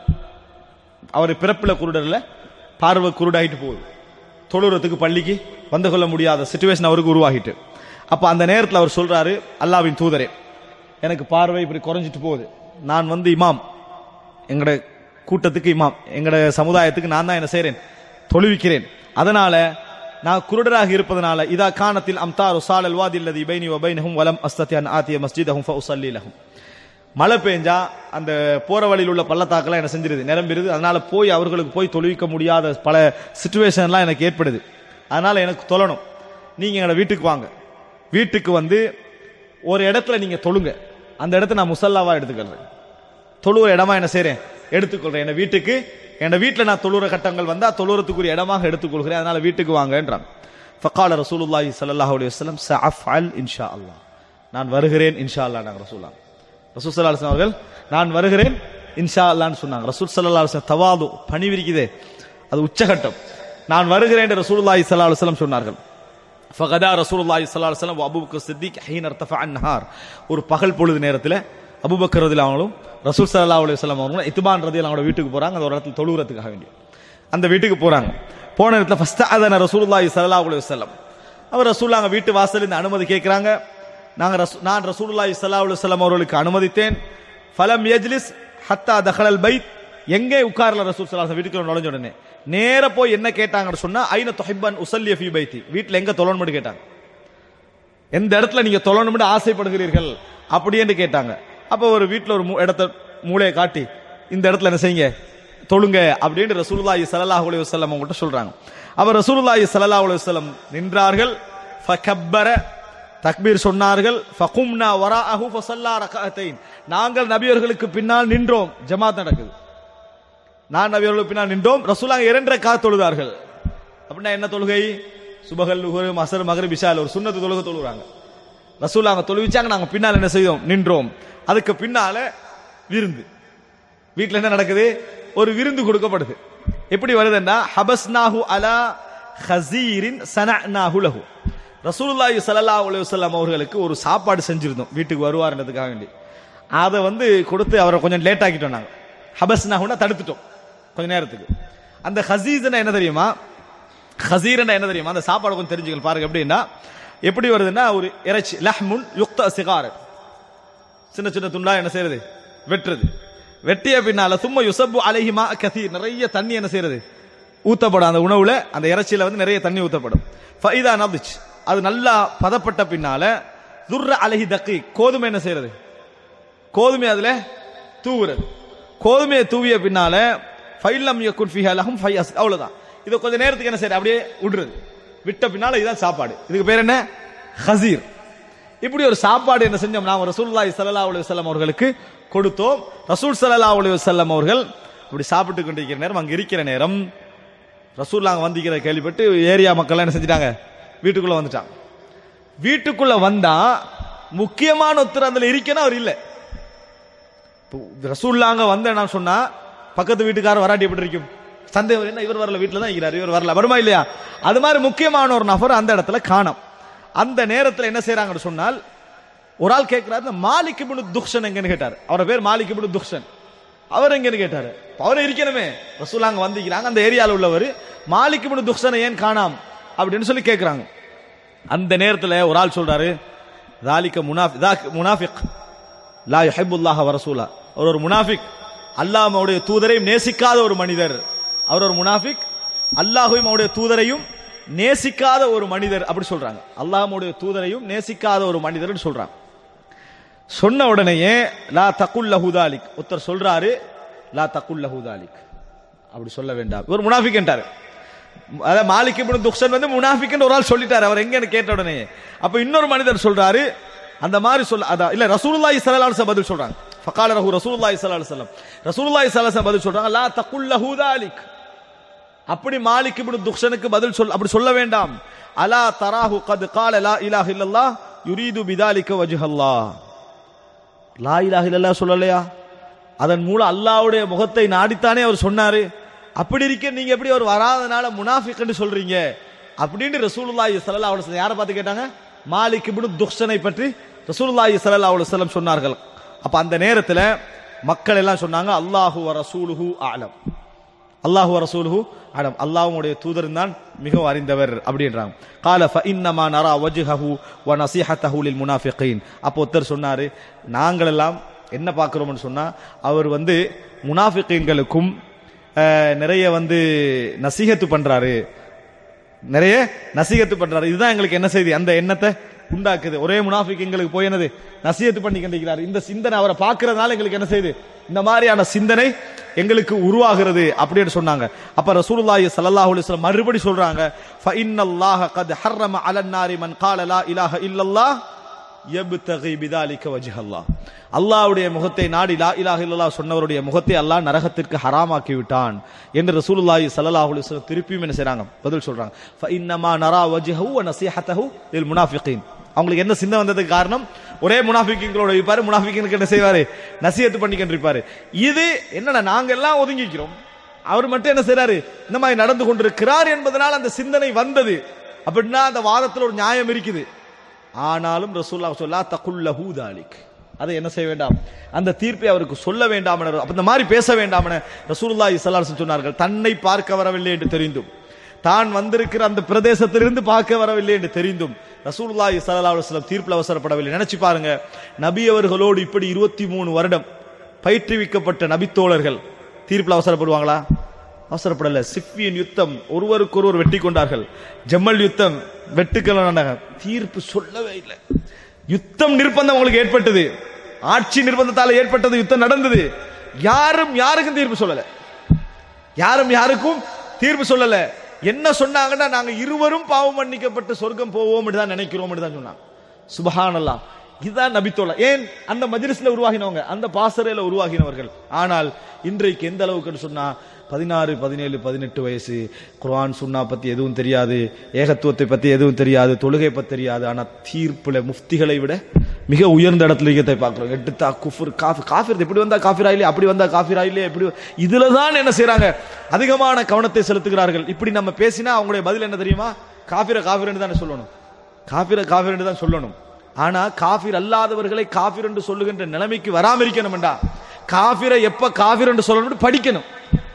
அவர் பிறப்பில் குருடர்ல பார்வை குருடாகிட்டு போகுது தொழுறதுக்கு பள்ளிக்கு வந்து கொள்ள முடியாத சுச்சுவேஷன் அவருக்கு உருவாகிட்டு அப்ப அந்த நேரத்தில் அவர் சொல்றாரு அல்லாவின் தூதரே எனக்கு பார்வை இப்படி குறைஞ்சிட்டு போகுது நான் வந்து இமாம் எங்கட கூட்டத்துக்கு இமாம் எங்கட சமுதாயத்துக்கு நான் தான் என்ன செய்றேன் தொழுவிக்கிறேன் அதனால நான் குருடராக இருப்பதனால இதா காணத்தில் அம்தார் உசால் அல்வாதி இல்லது இபைனி வபைனஹும் வலம் அஸ்தத்தியான் ஆத்திய மஸ்ஜிதஹும் ஃபஉஸல்லி லஹும் மழை பெஞ்சா அந்த போற வழியில் உள்ள பள்ளத்தாக்கெல்லாம் என்ன செஞ்சிருது நிரம்பிடுது அதனால போய் அவர்களுக்கு போய் தொழுவிக்க முடியாத பல சுச்சுவேஷன்லாம் எனக்கு ஏற்படுது அதனால எனக்கு தொழணும் நீங்க எங்களோட வீட்டுக்கு வாங்க வீட்டுக்கு வந்து ஒரு இடத்துல நீங்க தொழுங்க அந்த இடத்த நான் முசல்லாவா எடுத்துக்கிறேன் தொழுற இடமா என்ன செய்றேன் எடுத்துக்கொள்றேன் என் வீட்டுக்கு என் வீட்டில் நான் தொழுற கட்டங்கள் வந்தா தொழுறதுக்குரிய இடமாக எடுத்துக்கொள்கிறேன் அதனால வீட்டுக்கு வாங்கன்றான் ஃபக்கால ரசூலுல்லாஹி ஸல்லல்லாஹு அலைஹி வஸல்லம் சஅஃஅல் இன்ஷா அல்லாஹ் நான் வருகிறேன் இன்ஷா அல்லாஹ் நாங்க ரசூலா ரசூல் ஸல்லல்லாஹு அலைஹி வஸல்லம் அவர்கள் நான் வருகிறேன் இன்ஷா அல்லாஹ்னு சொன்னாங்க ரசூல் ஸல்லல்லாஹு அலைஹி வஸல்லம் தவாது பணிவிரிக்குதே அது உச்சகட்டம் நான் வருகிறேன் என்று ரசூலுல்லாஹி ஸல்லல்லாஹு அலைஹி வஸல்லம் சொன்னார்கள் ஃபகதா ரசூலுல்லாஹி ஸல்லல்லாஹு அலைஹி வஸல்லம் அபூபக்கர் சித்திக் ஹீன் இர்தஃபா அன்-நஹார் ஒரு பகல் பொழுது நேரத்தில் அபூபக்கர் ரதில் அவங்களும் ரசூல் ஸல்லல்லாஹு அலைஹி வஸல்லம் அவங்களும் இத்பான் ரதில் அவங்களோட வீட்டுக்கு போறாங்க அந்த ஒரு இடத்துல தொழுகிறதுக்காக வேண்டி அந்த வீட்டுக்கு போறாங்க போன இடத்துல ஃபர்ஸ்ட் அதன ரசூலுல்லாஹி ஸல்லல்லாஹு அலைஹி வஸல்லம் அவர் ரசூல் அங்க வீட்டு வாசல்ல இந்த அனுமதி கேட்கிறாங்க நாங்க ரசூ- நான் ரசூலுல்லாஹி ஸல்லல்லாஹு அலைஹி வஸல்லம் அவர்களுக்கு அனுமதித்தேன் ஃபலம் யஜ்லிஸ் ஹத்தா தஹலல் பைத் எங்கே உட்கார்ல ரசூல் ஸல்லல்லாஹு அலைஹி வீட்டுக்குள்ள நுழைஞ்ச உடனே நேர போய் என்ன கேட்டாங்கன்னு சொன்னா ஐன துஹிப்பன் உஸல்லி ஃபீ பைத்தி வீட்ல எங்க தொழணும்னு கேட்டாங்க எந்த இடத்துல நீங்க தொழணும்னு ஆசைப்படுகிறீர்கள் அப்படின்னு கேட்டாங்க அப்ப ஒரு வீட்ல ஒரு மூ- இடத்த மூளையை காட்டி இந்த இடத்துல என்ன செய்யுங்க தொழுங்க அப்படின்னு ரசூலுல்லாஹி ஸல்லல்லாஹு அலைஹி வஸல்லம் அவங்கள்ட்ட சொல்றாங்க அவர் ரசூலுல்லாஹி ஸல்லல்லாஹு அலைஹி வஸல்லம் நின்றார்கள் ஃபகப்பர தக்பீர் சொன்னார்கள் ஃபகும்னா வராஅஹு ஃபஸல்லா ரகஅத்தைன் நாங்கள் நபியர்களுக்கு பின்னால் நின்றோம் ஜமாத் நடக்குது நான் நபியர்களுக்கு பின்னால் நின்றோம் ரசூலாங்க இரண்டரை கா தொழுதார்கள் அப்படின்னா என்ன தொழுகை சுபகல் லுஹர் மசர் மகர் பிஷால் ஒரு சுன்னத்து தொழுகை தொழுகிறாங்க ரசூலாங்க தொழுவிச்சாங்க நாங்க பின்னால் என்ன செய்தோம் நின்றோம் அதுக்கு பின்னால விருந்து வீட்ல என்ன நடக்குது ஒரு விருந்து கொடுக்கப்படுது எப்படி வருதுன்னா ஹபஸ்னாஹு அலா ஹசீரின் சனஅனாஹு லஹு ரசூலுல்லாஹி ஸல்லல்லாஹு அலைஹி வஸல்லம் அவர்களுக்கு ஒரு சாப்பாடு செஞ்சிருந்தோம் வீட்டுக்கு வருவார்ன்றதுக்காக வேண்டி அதை வந்து கொடுத்து அவரை கொஞ்சம் லேட் ஆக்கிட்டோம் நாங்க ஹபஸ்னாஹுனா தடுத்துட்டோம் கொஞ்ச நேரத்துக்கு அந்த ஹசீஸ்னா என்ன தெரியுமா ஹசீர்னா என்ன தெரியுமா அந்த சாப்பாடு கொஞ்சம் தெரிஞ்சுக்கணும் பாருங்க எப்படின்னா எப்படி வருதுன்னா ஒரு இறைச்சி லஹ்முன் யுக்த சிகாரத் சின்ன சின்ன துண்டா என்ன செய்யறது வெட்டுறது வெட்டிய பின்னால சும்மா யுசப்பு அலைஹிமா கசீர் நிறைய தண்ணி என்ன செய்யறது ஊத்தப்படும் அந்த உணவுல அந்த இறைச்சியில வந்து நிறைய தண்ணி ஊத்தப்படும் ஃபைதா நபிச் அது நல்லா பதப்பட்ட பின்னால துர்ர அலஹி தக்கி கோதுமை என்ன செய்யறது கோதுமை அதுல தூவுறது கோதுமையை தூவிய பின்னால ஃபைலம் யக்குன் ஃபிஹா லஹும் ஃபையஸ் அவ்வளவுதான் இதை கொஞ்ச நேரத்துக்கு என்ன செய்யறது அப்படியே விடுறது விட்ட பின்னால இதுதான் சாப்பாடு இதுக்கு பேர் என்ன ஹசீர் இப்படி ஒரு சாப்பாடு என்ன செஞ்சோம் நாம ரசூலுல்லாஹி ஸல்லல்லாஹு அலைஹி வஸல்லம் அவர்களுக்கு கொடுத்தோம் ரசூல் ஸல்லல்லாஹு அலைஹி வஸல்லம் அவர்கள் அப்படி சாப்பிட்டு கொண்டிருக்கிற நேரம் அங்க இருக்கிற நேரம் ரசூல் அங்க வந்திக்கிற கேள்விப்பட்டு ஏரியா மக்கள் என்ன செஞ்சிட்டாங்க வீட்டுக்குள்ள வந்துட்டாங்க வீட்டுக்குள்ள வந்தா முக்கியமான ஒருத்தர் அதுல இருக்கணும் அவர் இல்லை ரசூல்லாங்க வந்தேன்னா சொன்னா பக்கத்து வீட்டுக்காரர் வராட்டி எப்படி இருக்கும் சந்தேகம் என்ன இவர் வரல வீட்டுல தான் இருக்கிறார் இவர் வரல வருமா இல்லையா அது மாதிரி முக்கியமான ஒரு நபர் அந்த இடத்துல காணோம் அந்த நேரத்துல என்ன செய்யறாங்கன்னு சொன்னால் ஒரு ஆள் கேட்கிறாரு இந்த மாலிக் இப்னு துக்ஷன் எங்கன்னு கேட்டார் அவரோட பேர் மாலிக் இப்னு துக்ஷன் அவர் எங்கன்னு கேட்டாரு அவர் இருக்கணுமே ரசூலாங்க வந்திக்கிறாங்க அந்த ஏரியால உள்ளவர் மாலிக் இப்னு துக்ஷனை ஏன் காணாம் அப்படின்னு சொல்லி கேட்கிறாங்க அந்த நேரத்துல ஒரு ஆள் சொல்றாரு தாலிக்க முனாஃபி தாக் முனாஃபிக் லா யுஹிப்புல்லாஹ வ ரசூலா அவர் ஒரு முனாஃபிக் அல்லாஹ்வுடைய தூதரையும் நேசிக்காத ஒரு மனிதர் அவர் ஒரு முனாஃபிக் அல்லாஹ்வையும் அவருடைய தூதரையும் நேசிக்காத ஒரு மனிதர் அப்படி சொல்றாங்க அல்லாஹ்வுடைய தூதரையும் நேசிக்காத ஒரு மனிதர்னு சொல்றாங்க சொன்ன உடனேயே லா தகுல் லஹுதாலிக் ஒருத்தர் சொல்றாரு லா தகுல் லஹுதாலிக் அப்படி சொல்ல வேண்டாம் ஒரு முனாஃபிக் என்றாரு அதாவது மாலிக் இப்னு துக்ஷன் வந்து முனாஃபிக்னு ஒரு ஆள் சொல்லிட்டாரு அவர் எங்கன்னு கேட்ட உடனே அப்ப இன்னொரு மனிதர் சொல்றாரு அந்த மாதிரி சொல்ல அதான் இல்ல ரசூலுல்லாஹி ஸல்லல்லாஹு அலைஹி வஸல்லம் பதில் சொல்றாங்க ஃபகால ரஹு ரசூலுல்லாஹி ஸல்லல்லாஹு அலைஹி வஸல்லம் ரசூலுல்லாஹி ஸல்லல்லாஹு அலைஹி வஸல்லம் பதில் சொல்றாங்க லா தகுல் லஹு தாலிக் அப்படி மாலிக் இப்னு துக்ஷனுக்கு பதில் சொல் அப்படி சொல்ல வேண்டாம் அலா தராஹு கத் கால லா இலாஹ இல்லல்லாஹ் யுரீது பிதாலிக வஜ்ஹல்லாஹ் லா இலாஹ இல்லல்லாஹ் சொல்லலையா அதன் மூலம் அல்லாஹ்வுடைய முகத்தை நாடித்தானே அவர் சொன்னாரு அப்படி இருக்க நீங்க எப்படி அவர் வராதனால முனாஃபிக்னு சொல்றீங்க அப்படின்னு ரசூலுல்லாஹி ஸல்லல்லாஹு அலைஹி வஸல்லம் யாரை பார்த்து கேட்டாங்க மாலிக் இப்னு துக்ஷனை பற்றி ரசூலுல்லாஹி ஸல்லல்லாஹு அலைஹி வஸல்லம் சொன்னார்கள் அப்ப அந்த நேரத்துல மக்கள் எல்லாம் சொன்னாங்க அல்லாஹு வ ரசூலுஹு அலம் அல்லாஹு ரசூலுஹு அடம் அல்லாஹ்வுடைய தூதர் தான் மிகவும் அறிந்தவர் அப்படின்றாங்க கால ஃப இன்னமா நரா வஜ்ஹஹு வ நஸீஹத்தஹு லில் முனாஃபிகீன் அப்போ ஒருத்தர் சொன்னாரு நாங்கள் எல்லாம் என்ன பார்க்கிறோம்னு சொன்னா அவர் வந்து முனாஃபிகீன்களுக்கும் அஹ், நிறைய வந்து நசீகத்து பண்றாரு நிறைய நசீகத்து பண்றாரு இதுதான் எங்களுக்கு என்ன செய்தி அந்த எண்ணத்தை உண்டாக்குது ஒரே முனாஃபிக் எங்களுக்கு போய் என்னது நசீகத்து பண்ணி கண்டிக்கிறார் இந்த சிந்தனை அவரை பார்க்கறதுனால எங்களுக்கு என்ன செய்யுது இந்த மாதிரியான சிந்தனை எங்களுக்கு உருவாகிறது அப்படின்னு சொன்னாங்க அப்ப ரசூலுல்லாஹி ஸல்லல்லாஹு அலைஹி வஸல்லம் மறுபடி சொல்றாங்க ஃப இன்னல்லாஹ கத் ஹர்ரம அலன் நாரி மன் கால லா இலாஹ இல்லல்லாஹ் யப்தகி பிதாலிக வஜ்ஹல்லாஹ் அல்லாஹ்வுடைய முகத்தை நாடி லா இலாஹ இல்லல்லாஹ் சொன்னவருடைய முகத்தை அல்லாஹ் நரகத்திற்கு ஹராமாக்கி விட்டான் என்று ரசூலுல்லாஹி ஸல்லல்லாஹு அலைஹி வஸல்லம் திருப்பியும் என்ன செய்றாங்க பதில் சொல்றாங்க ஃப இன்னமா நரா வஜ்ஹஹு வ நஸீஹத்தஹு லில் முனாஃபிகீன் அவங்களுக்கு என்ன சிந்தனை வந்ததுக்கு காரணம் ஒரே முனாஃபிக்கிங்களோட இருப்பாரு முனாஃபிக்கினுக்கு என்ன செய்வாரு நசியத்து பண்ணிக்கிட்டு இருப்பாரு இது என்னன்னா நாங்க எல்லாம் ஒதுங்கிக்கிறோம் அவர் மட்டும் என்ன செய்றாரு இந்த மாதிரி நடந்து கொண்டிருக்கிறார் என்பதனால் அந்த சிந்தனை வந்தது அப்படின்னா அந்த வாதத்துல ஒரு நியாயம் இருக்குது ஆனாலும் ரசூல்லா சொல்லா தகுல்லஹூ தாலிக் அதை என்ன செய்ய வேண்டாம் அந்த தீர்ப்பை அவருக்கு சொல்ல வேண்டாம் என அப்ப இந்த மாதிரி பேச வேண்டாம் என ரசூலுல்லாஹி ஸல்லல்லாஹு அலைஹி வஸல்லம் சொன்னார்கள் தன்னை பார்க்க வரவில்லை என்று தெரிந்தும் தான் வந்திருக்கிற அந்த பிரதேசத்திலிருந்து பார்க்க வரவில்லை என்று தெரிந்தும் ரசூலுல்லாஹி ஸல்லல்லாஹு அலைஹி வஸல்லம் தீர்ப்பில் அவசரப்படவில்லை நினைச்சு பாருங்க நபி அவர்களோடு இப்படி இருபத்தி மூணு வருடம் பயிற்றுவிக்கப்பட்ட நபித்தோழர்கள் தீர்ப்பில் அவசரப்படுவாங்களா அவசரப்படல சிஃபியின் யுத்தம் ஒருவருக்கொருவர் வெட்டி கொண்டார்கள் ஜம்மல் யுத்தம் வெட்டுக்கள் நடந்தாங்க தீர்ப்பு சொல்லவே இல்லை யுத்தம் நிர்பந்தம் உங்களுக்கு ஏற்பட்டது ஆட்சி நிர்பந்தத்தால் ஏற்பட்டது யுத்தம் நடந்தது யாரும் யாருக்கும் தீர்ப்பு சொல்லல யாரும் யாருக்கும் தீர்ப்பு சொல்லல என்ன சொன்னாங்கன்னா நாங்க இருவரும் பாவம் மன்னிக்கப்பட்டு சொர்க்கம் போவோம் தான் நினைக்கிறோம் தான் சொன்னாங்க சுபஹானல்லா இதுதான் நபித்தோழா ஏன் அந்த மஜ்லிஸ்ல உருவாகினவங்க அந்த பாசறையில உருவாகினவர்கள் ஆனால் இன்றைக்கு எந்த அளவுக்குன்னு சொன்னா பதினாறு பதினேழு பதினெட்டு வயசு குர்ஆன் சுன்னா பத்தி எதுவும் தெரியாது ஏகத்துவத்தை பத்தி எதுவும் தெரியாது தொழுகை பத்தி தெரியாது ஆனா தீர்ப்புல முஃப்திகளை விட மிக உயர்ந்த இடத்துல இருக்கத்தை பார்க்கிறோம் எடுத்தா குஃபர் காஃபி காஃபிர் இப்படி வந்தா காஃபிர் ஆயிலே அப்படி வந்தா காஃபிர் ஆயிலே இப்படி இதுல தான் என்ன செய்றாங்க அதிகமான கவனத்தை செலுத்துகிறார்கள் இப்படி நம்ம பேசினா அவங்களுடைய பதில் என்ன தெரியுமா காஃபிர காஃபிர்னு தானே சொல்லணும் காஃபிர காஃபிர் தான் சொல்லணும் ஆனா காஃபிர் அல்லாதவர்களை காஃபிர் என்று சொல்லுகின்ற நிலைமைக்கு வராம இருக்கணும்டா காஃபிரை எப்ப காஃபிர் என்று சொல்லணும் படிக்கணும்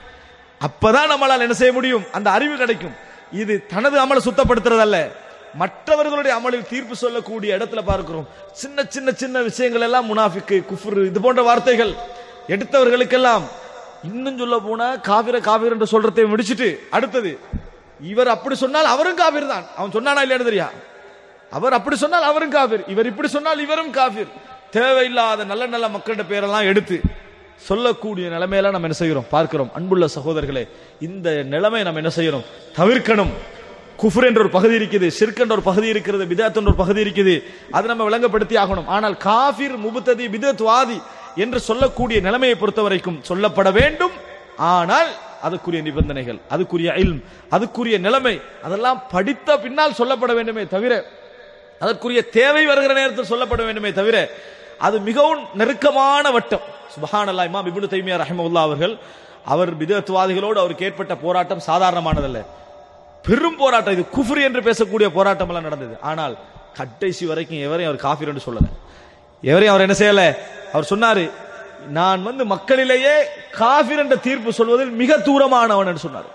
அப்பதான் நம்மளால் என்ன செய்ய முடியும் அந்த அறிவு கிடைக்கும் இது தனது அமலை சுத்தப்படுத்துறதல்ல மற்றவர்களுடைய அமலில் தீர்ப்பு சொல்லக்கூடிய இடத்துல பார்க்கிறோம் சின்ன சின்ன சின்ன விஷயங்கள் எல்லாம் முனாஃபிக்கு குஃபுர் இது போன்ற வார்த்தைகள் எடுத்தவர்களுக்கெல்லாம் இன்னும் சொல்ல போனா காவிர காவிர் என்று சொல்றதை முடிச்சிட்டு அடுத்தது இவர் அப்படி சொன்னால் அவரும் காவிர் தான் அவன் சொன்னானா இல்லையான்னு தெரியா அவர் அப்படி சொன்னால் அவரும் காபிர் இவர் இப்படி சொன்னால் இவரும் காபிர் தேவையில்லாத நல்ல நல்ல மக்களிட பேரெல்லாம் எடுத்து சொல்லக்கூடிய நிலைமையெல்லாம் நம்ம என்ன செய்கிறோம் பார்க்கிறோம் அன்புள்ள சகோதரர்களே இந்த நிலைமை நம்ம என்ன செய்யணும் தவிர்க்கணும் குஃபர் என்ற ஒரு பகுதி இருக்குது ஷிர்க் என்ற ஒரு பகுதி இருக்கிறது பிதாத் என்ற ஒரு பகுதி இருக்குது அதை நம்ம விளங்கப்படுத்தி ஆகணும் ஆனால் காஃபிர் முபத்ததி பிதத் வாதி என்று சொல்லக்கூடிய நிலைமையை பொறுத்த வரைக்கும் சொல்லப்பட வேண்டும் ஆனால் அதுக்குரிய நிபந்தனைகள் அதுக்குரிய இல்ம் அதுக்குரிய நிலைமை அதெல்லாம் படித்த பின்னால் சொல்லப்பட வேண்டுமே தவிர அதற்குரிய தேவை வருகிற நேரத்தில் சொல்லப்பட வேண்டுமே தவிர அது மிகவும் நெருக்கமான வட்டம் சுபஹானல்லா இமாம் இப்னு தைமியா ரஹிமவுல்லா அவர்கள் அவர் பிதத்துவாதிகளோடு அவருக்கு ஏற்பட்ட போராட்டம் சாதாரணமானதல்ல பெரும் போராட்டம் இது குஃப்ரி என்று பேசக்கூடிய போராட்டம் எல்லாம் நடந்தது ஆனால் கடைசி வரைக்கும் எவரையும் அவர் காஃபிர் என்று சொல்லல எவரையும் அவர் என்ன செய்யல அவர் சொன்னாரு நான் வந்து மக்களிலேயே காஃபிர் என்ற தீர்ப்பு சொல்வதில் மிக தூரமானவன் என்று சொன்னார்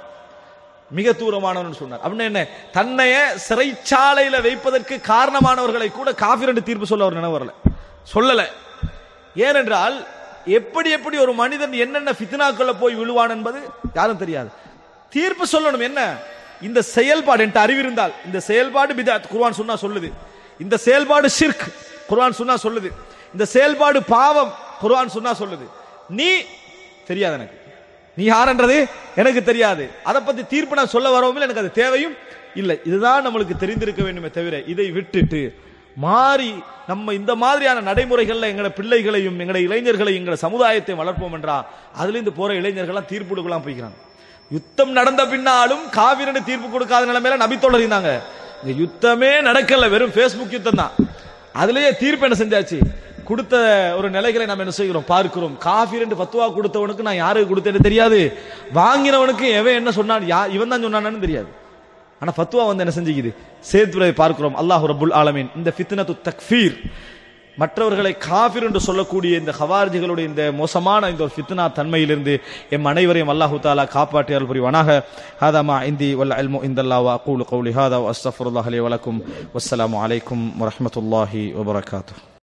மிக தூரமானவன் சொன்னார் அப்படின்னு என்ன தன்னைய சிறைச்சாலையில வைப்பதற்கு காரணமானவர்களை கூட காஃபிர் என்று தீர்ப்பு சொல்ல அவர் நினைவு வரல சொல்லல ஏனென்றால் எப்படி எப்படி ஒரு மனிதன் என்னென்ன ஃபித்னாக்குள்ள போய் விழுவான் என்பது யாரும் தெரியாது தீர்ப்பு சொல்லணும் என்ன இந்த செயல்பாடு என்கிட்ட அறிவு இருந்தால் இந்த செயல்பாடு பிதாத் குர்ஆன் சொன்னா சொல்லுது இந்த செயல்பாடு ஷிர்க் குர்ஆன் சொன்னா சொல்லுது இந்த செயல்பாடு பாவம் குர்ஆன் சொன்னா சொல்லுது நீ தெரியாது எனக்கு நீ யாருன்றது எனக்கு தெரியாது அதை பத்தி தீர்ப்பு நான் சொல்ல வரவும் இல்லை எனக்கு அது தேவையும் இல்லை இதுதான் நம்மளுக்கு தெரிந்திருக்க வேண்டுமே தவிர இதை விட்டுட்டு மாறி நம்ம இந்த மாதிரியான நடைமுறைகள்ல எங்களோட பிள்ளைகளையும் எங்களோட இளைஞர்களையும் எங்களோட சமுதாயத்தை வளர்ப்போம் என்றா அதுல இருந்து போற இளைஞர்கள்லாம் தீர்ப்பு கொடுக்கலாம் போய்க்கிறாங்க யுத்தம் நடந்த பின்னாலும் காவிரன்னு தீர்ப்பு கொடுக்காத நிலைமையில நபி தோழர் இருந்தாங்க இந்த யுத்தமே நடக்கல வெறும் ஃபேஸ்புக் யுத்தம் தான் அதுலயே தீர்ப்பு என்ன செஞ்சாச்சு கொடுத்த ஒரு நிலைகளை நம்ம என்ன செய்கிறோம் பார்க்கிறோம் காஃபீர் என்று பத்துவா கொடுத்தவனுக்கு நான் யாருக்கு கொடுத்தேன்னு தெரியாது வாங்கினவனுக்கு எவன் என்ன சொன்னான் யா இவன் தான் சொன்னான்னு தெரியாது ஆனா ஃபத்வா வந்து என்ன செஞ்சுக்குது சேர்த்துவதை பார்க்கிறோம் அல்லாஹ் ரப்புல் ஆலமீன் இந்த ஃபித்னத்து தக்ஃபீர் மற்றவர்களை காஃபிர் என்று சொல்லக்கூடிய இந்த ஹவார்ஜிகளுடைய இந்த மோசமான இந்த ஒரு ஃபித்னா தன்மையிலிருந்து எம் அனைவரையும் அல்லாஹு தாலா காப்பாற்றி அருள் புரிவானாக ஹாதா இந்தி வல்ல அல்மு இந்தல்லா வா கூலு கௌலி ஹாதா அஸ்தஃபுல்லாஹ் அலி வலக்கும் வஸ்ஸலாமு அலைக்கும் வரஹ்மத்துல்லாஹி வபரகாத்துஹ்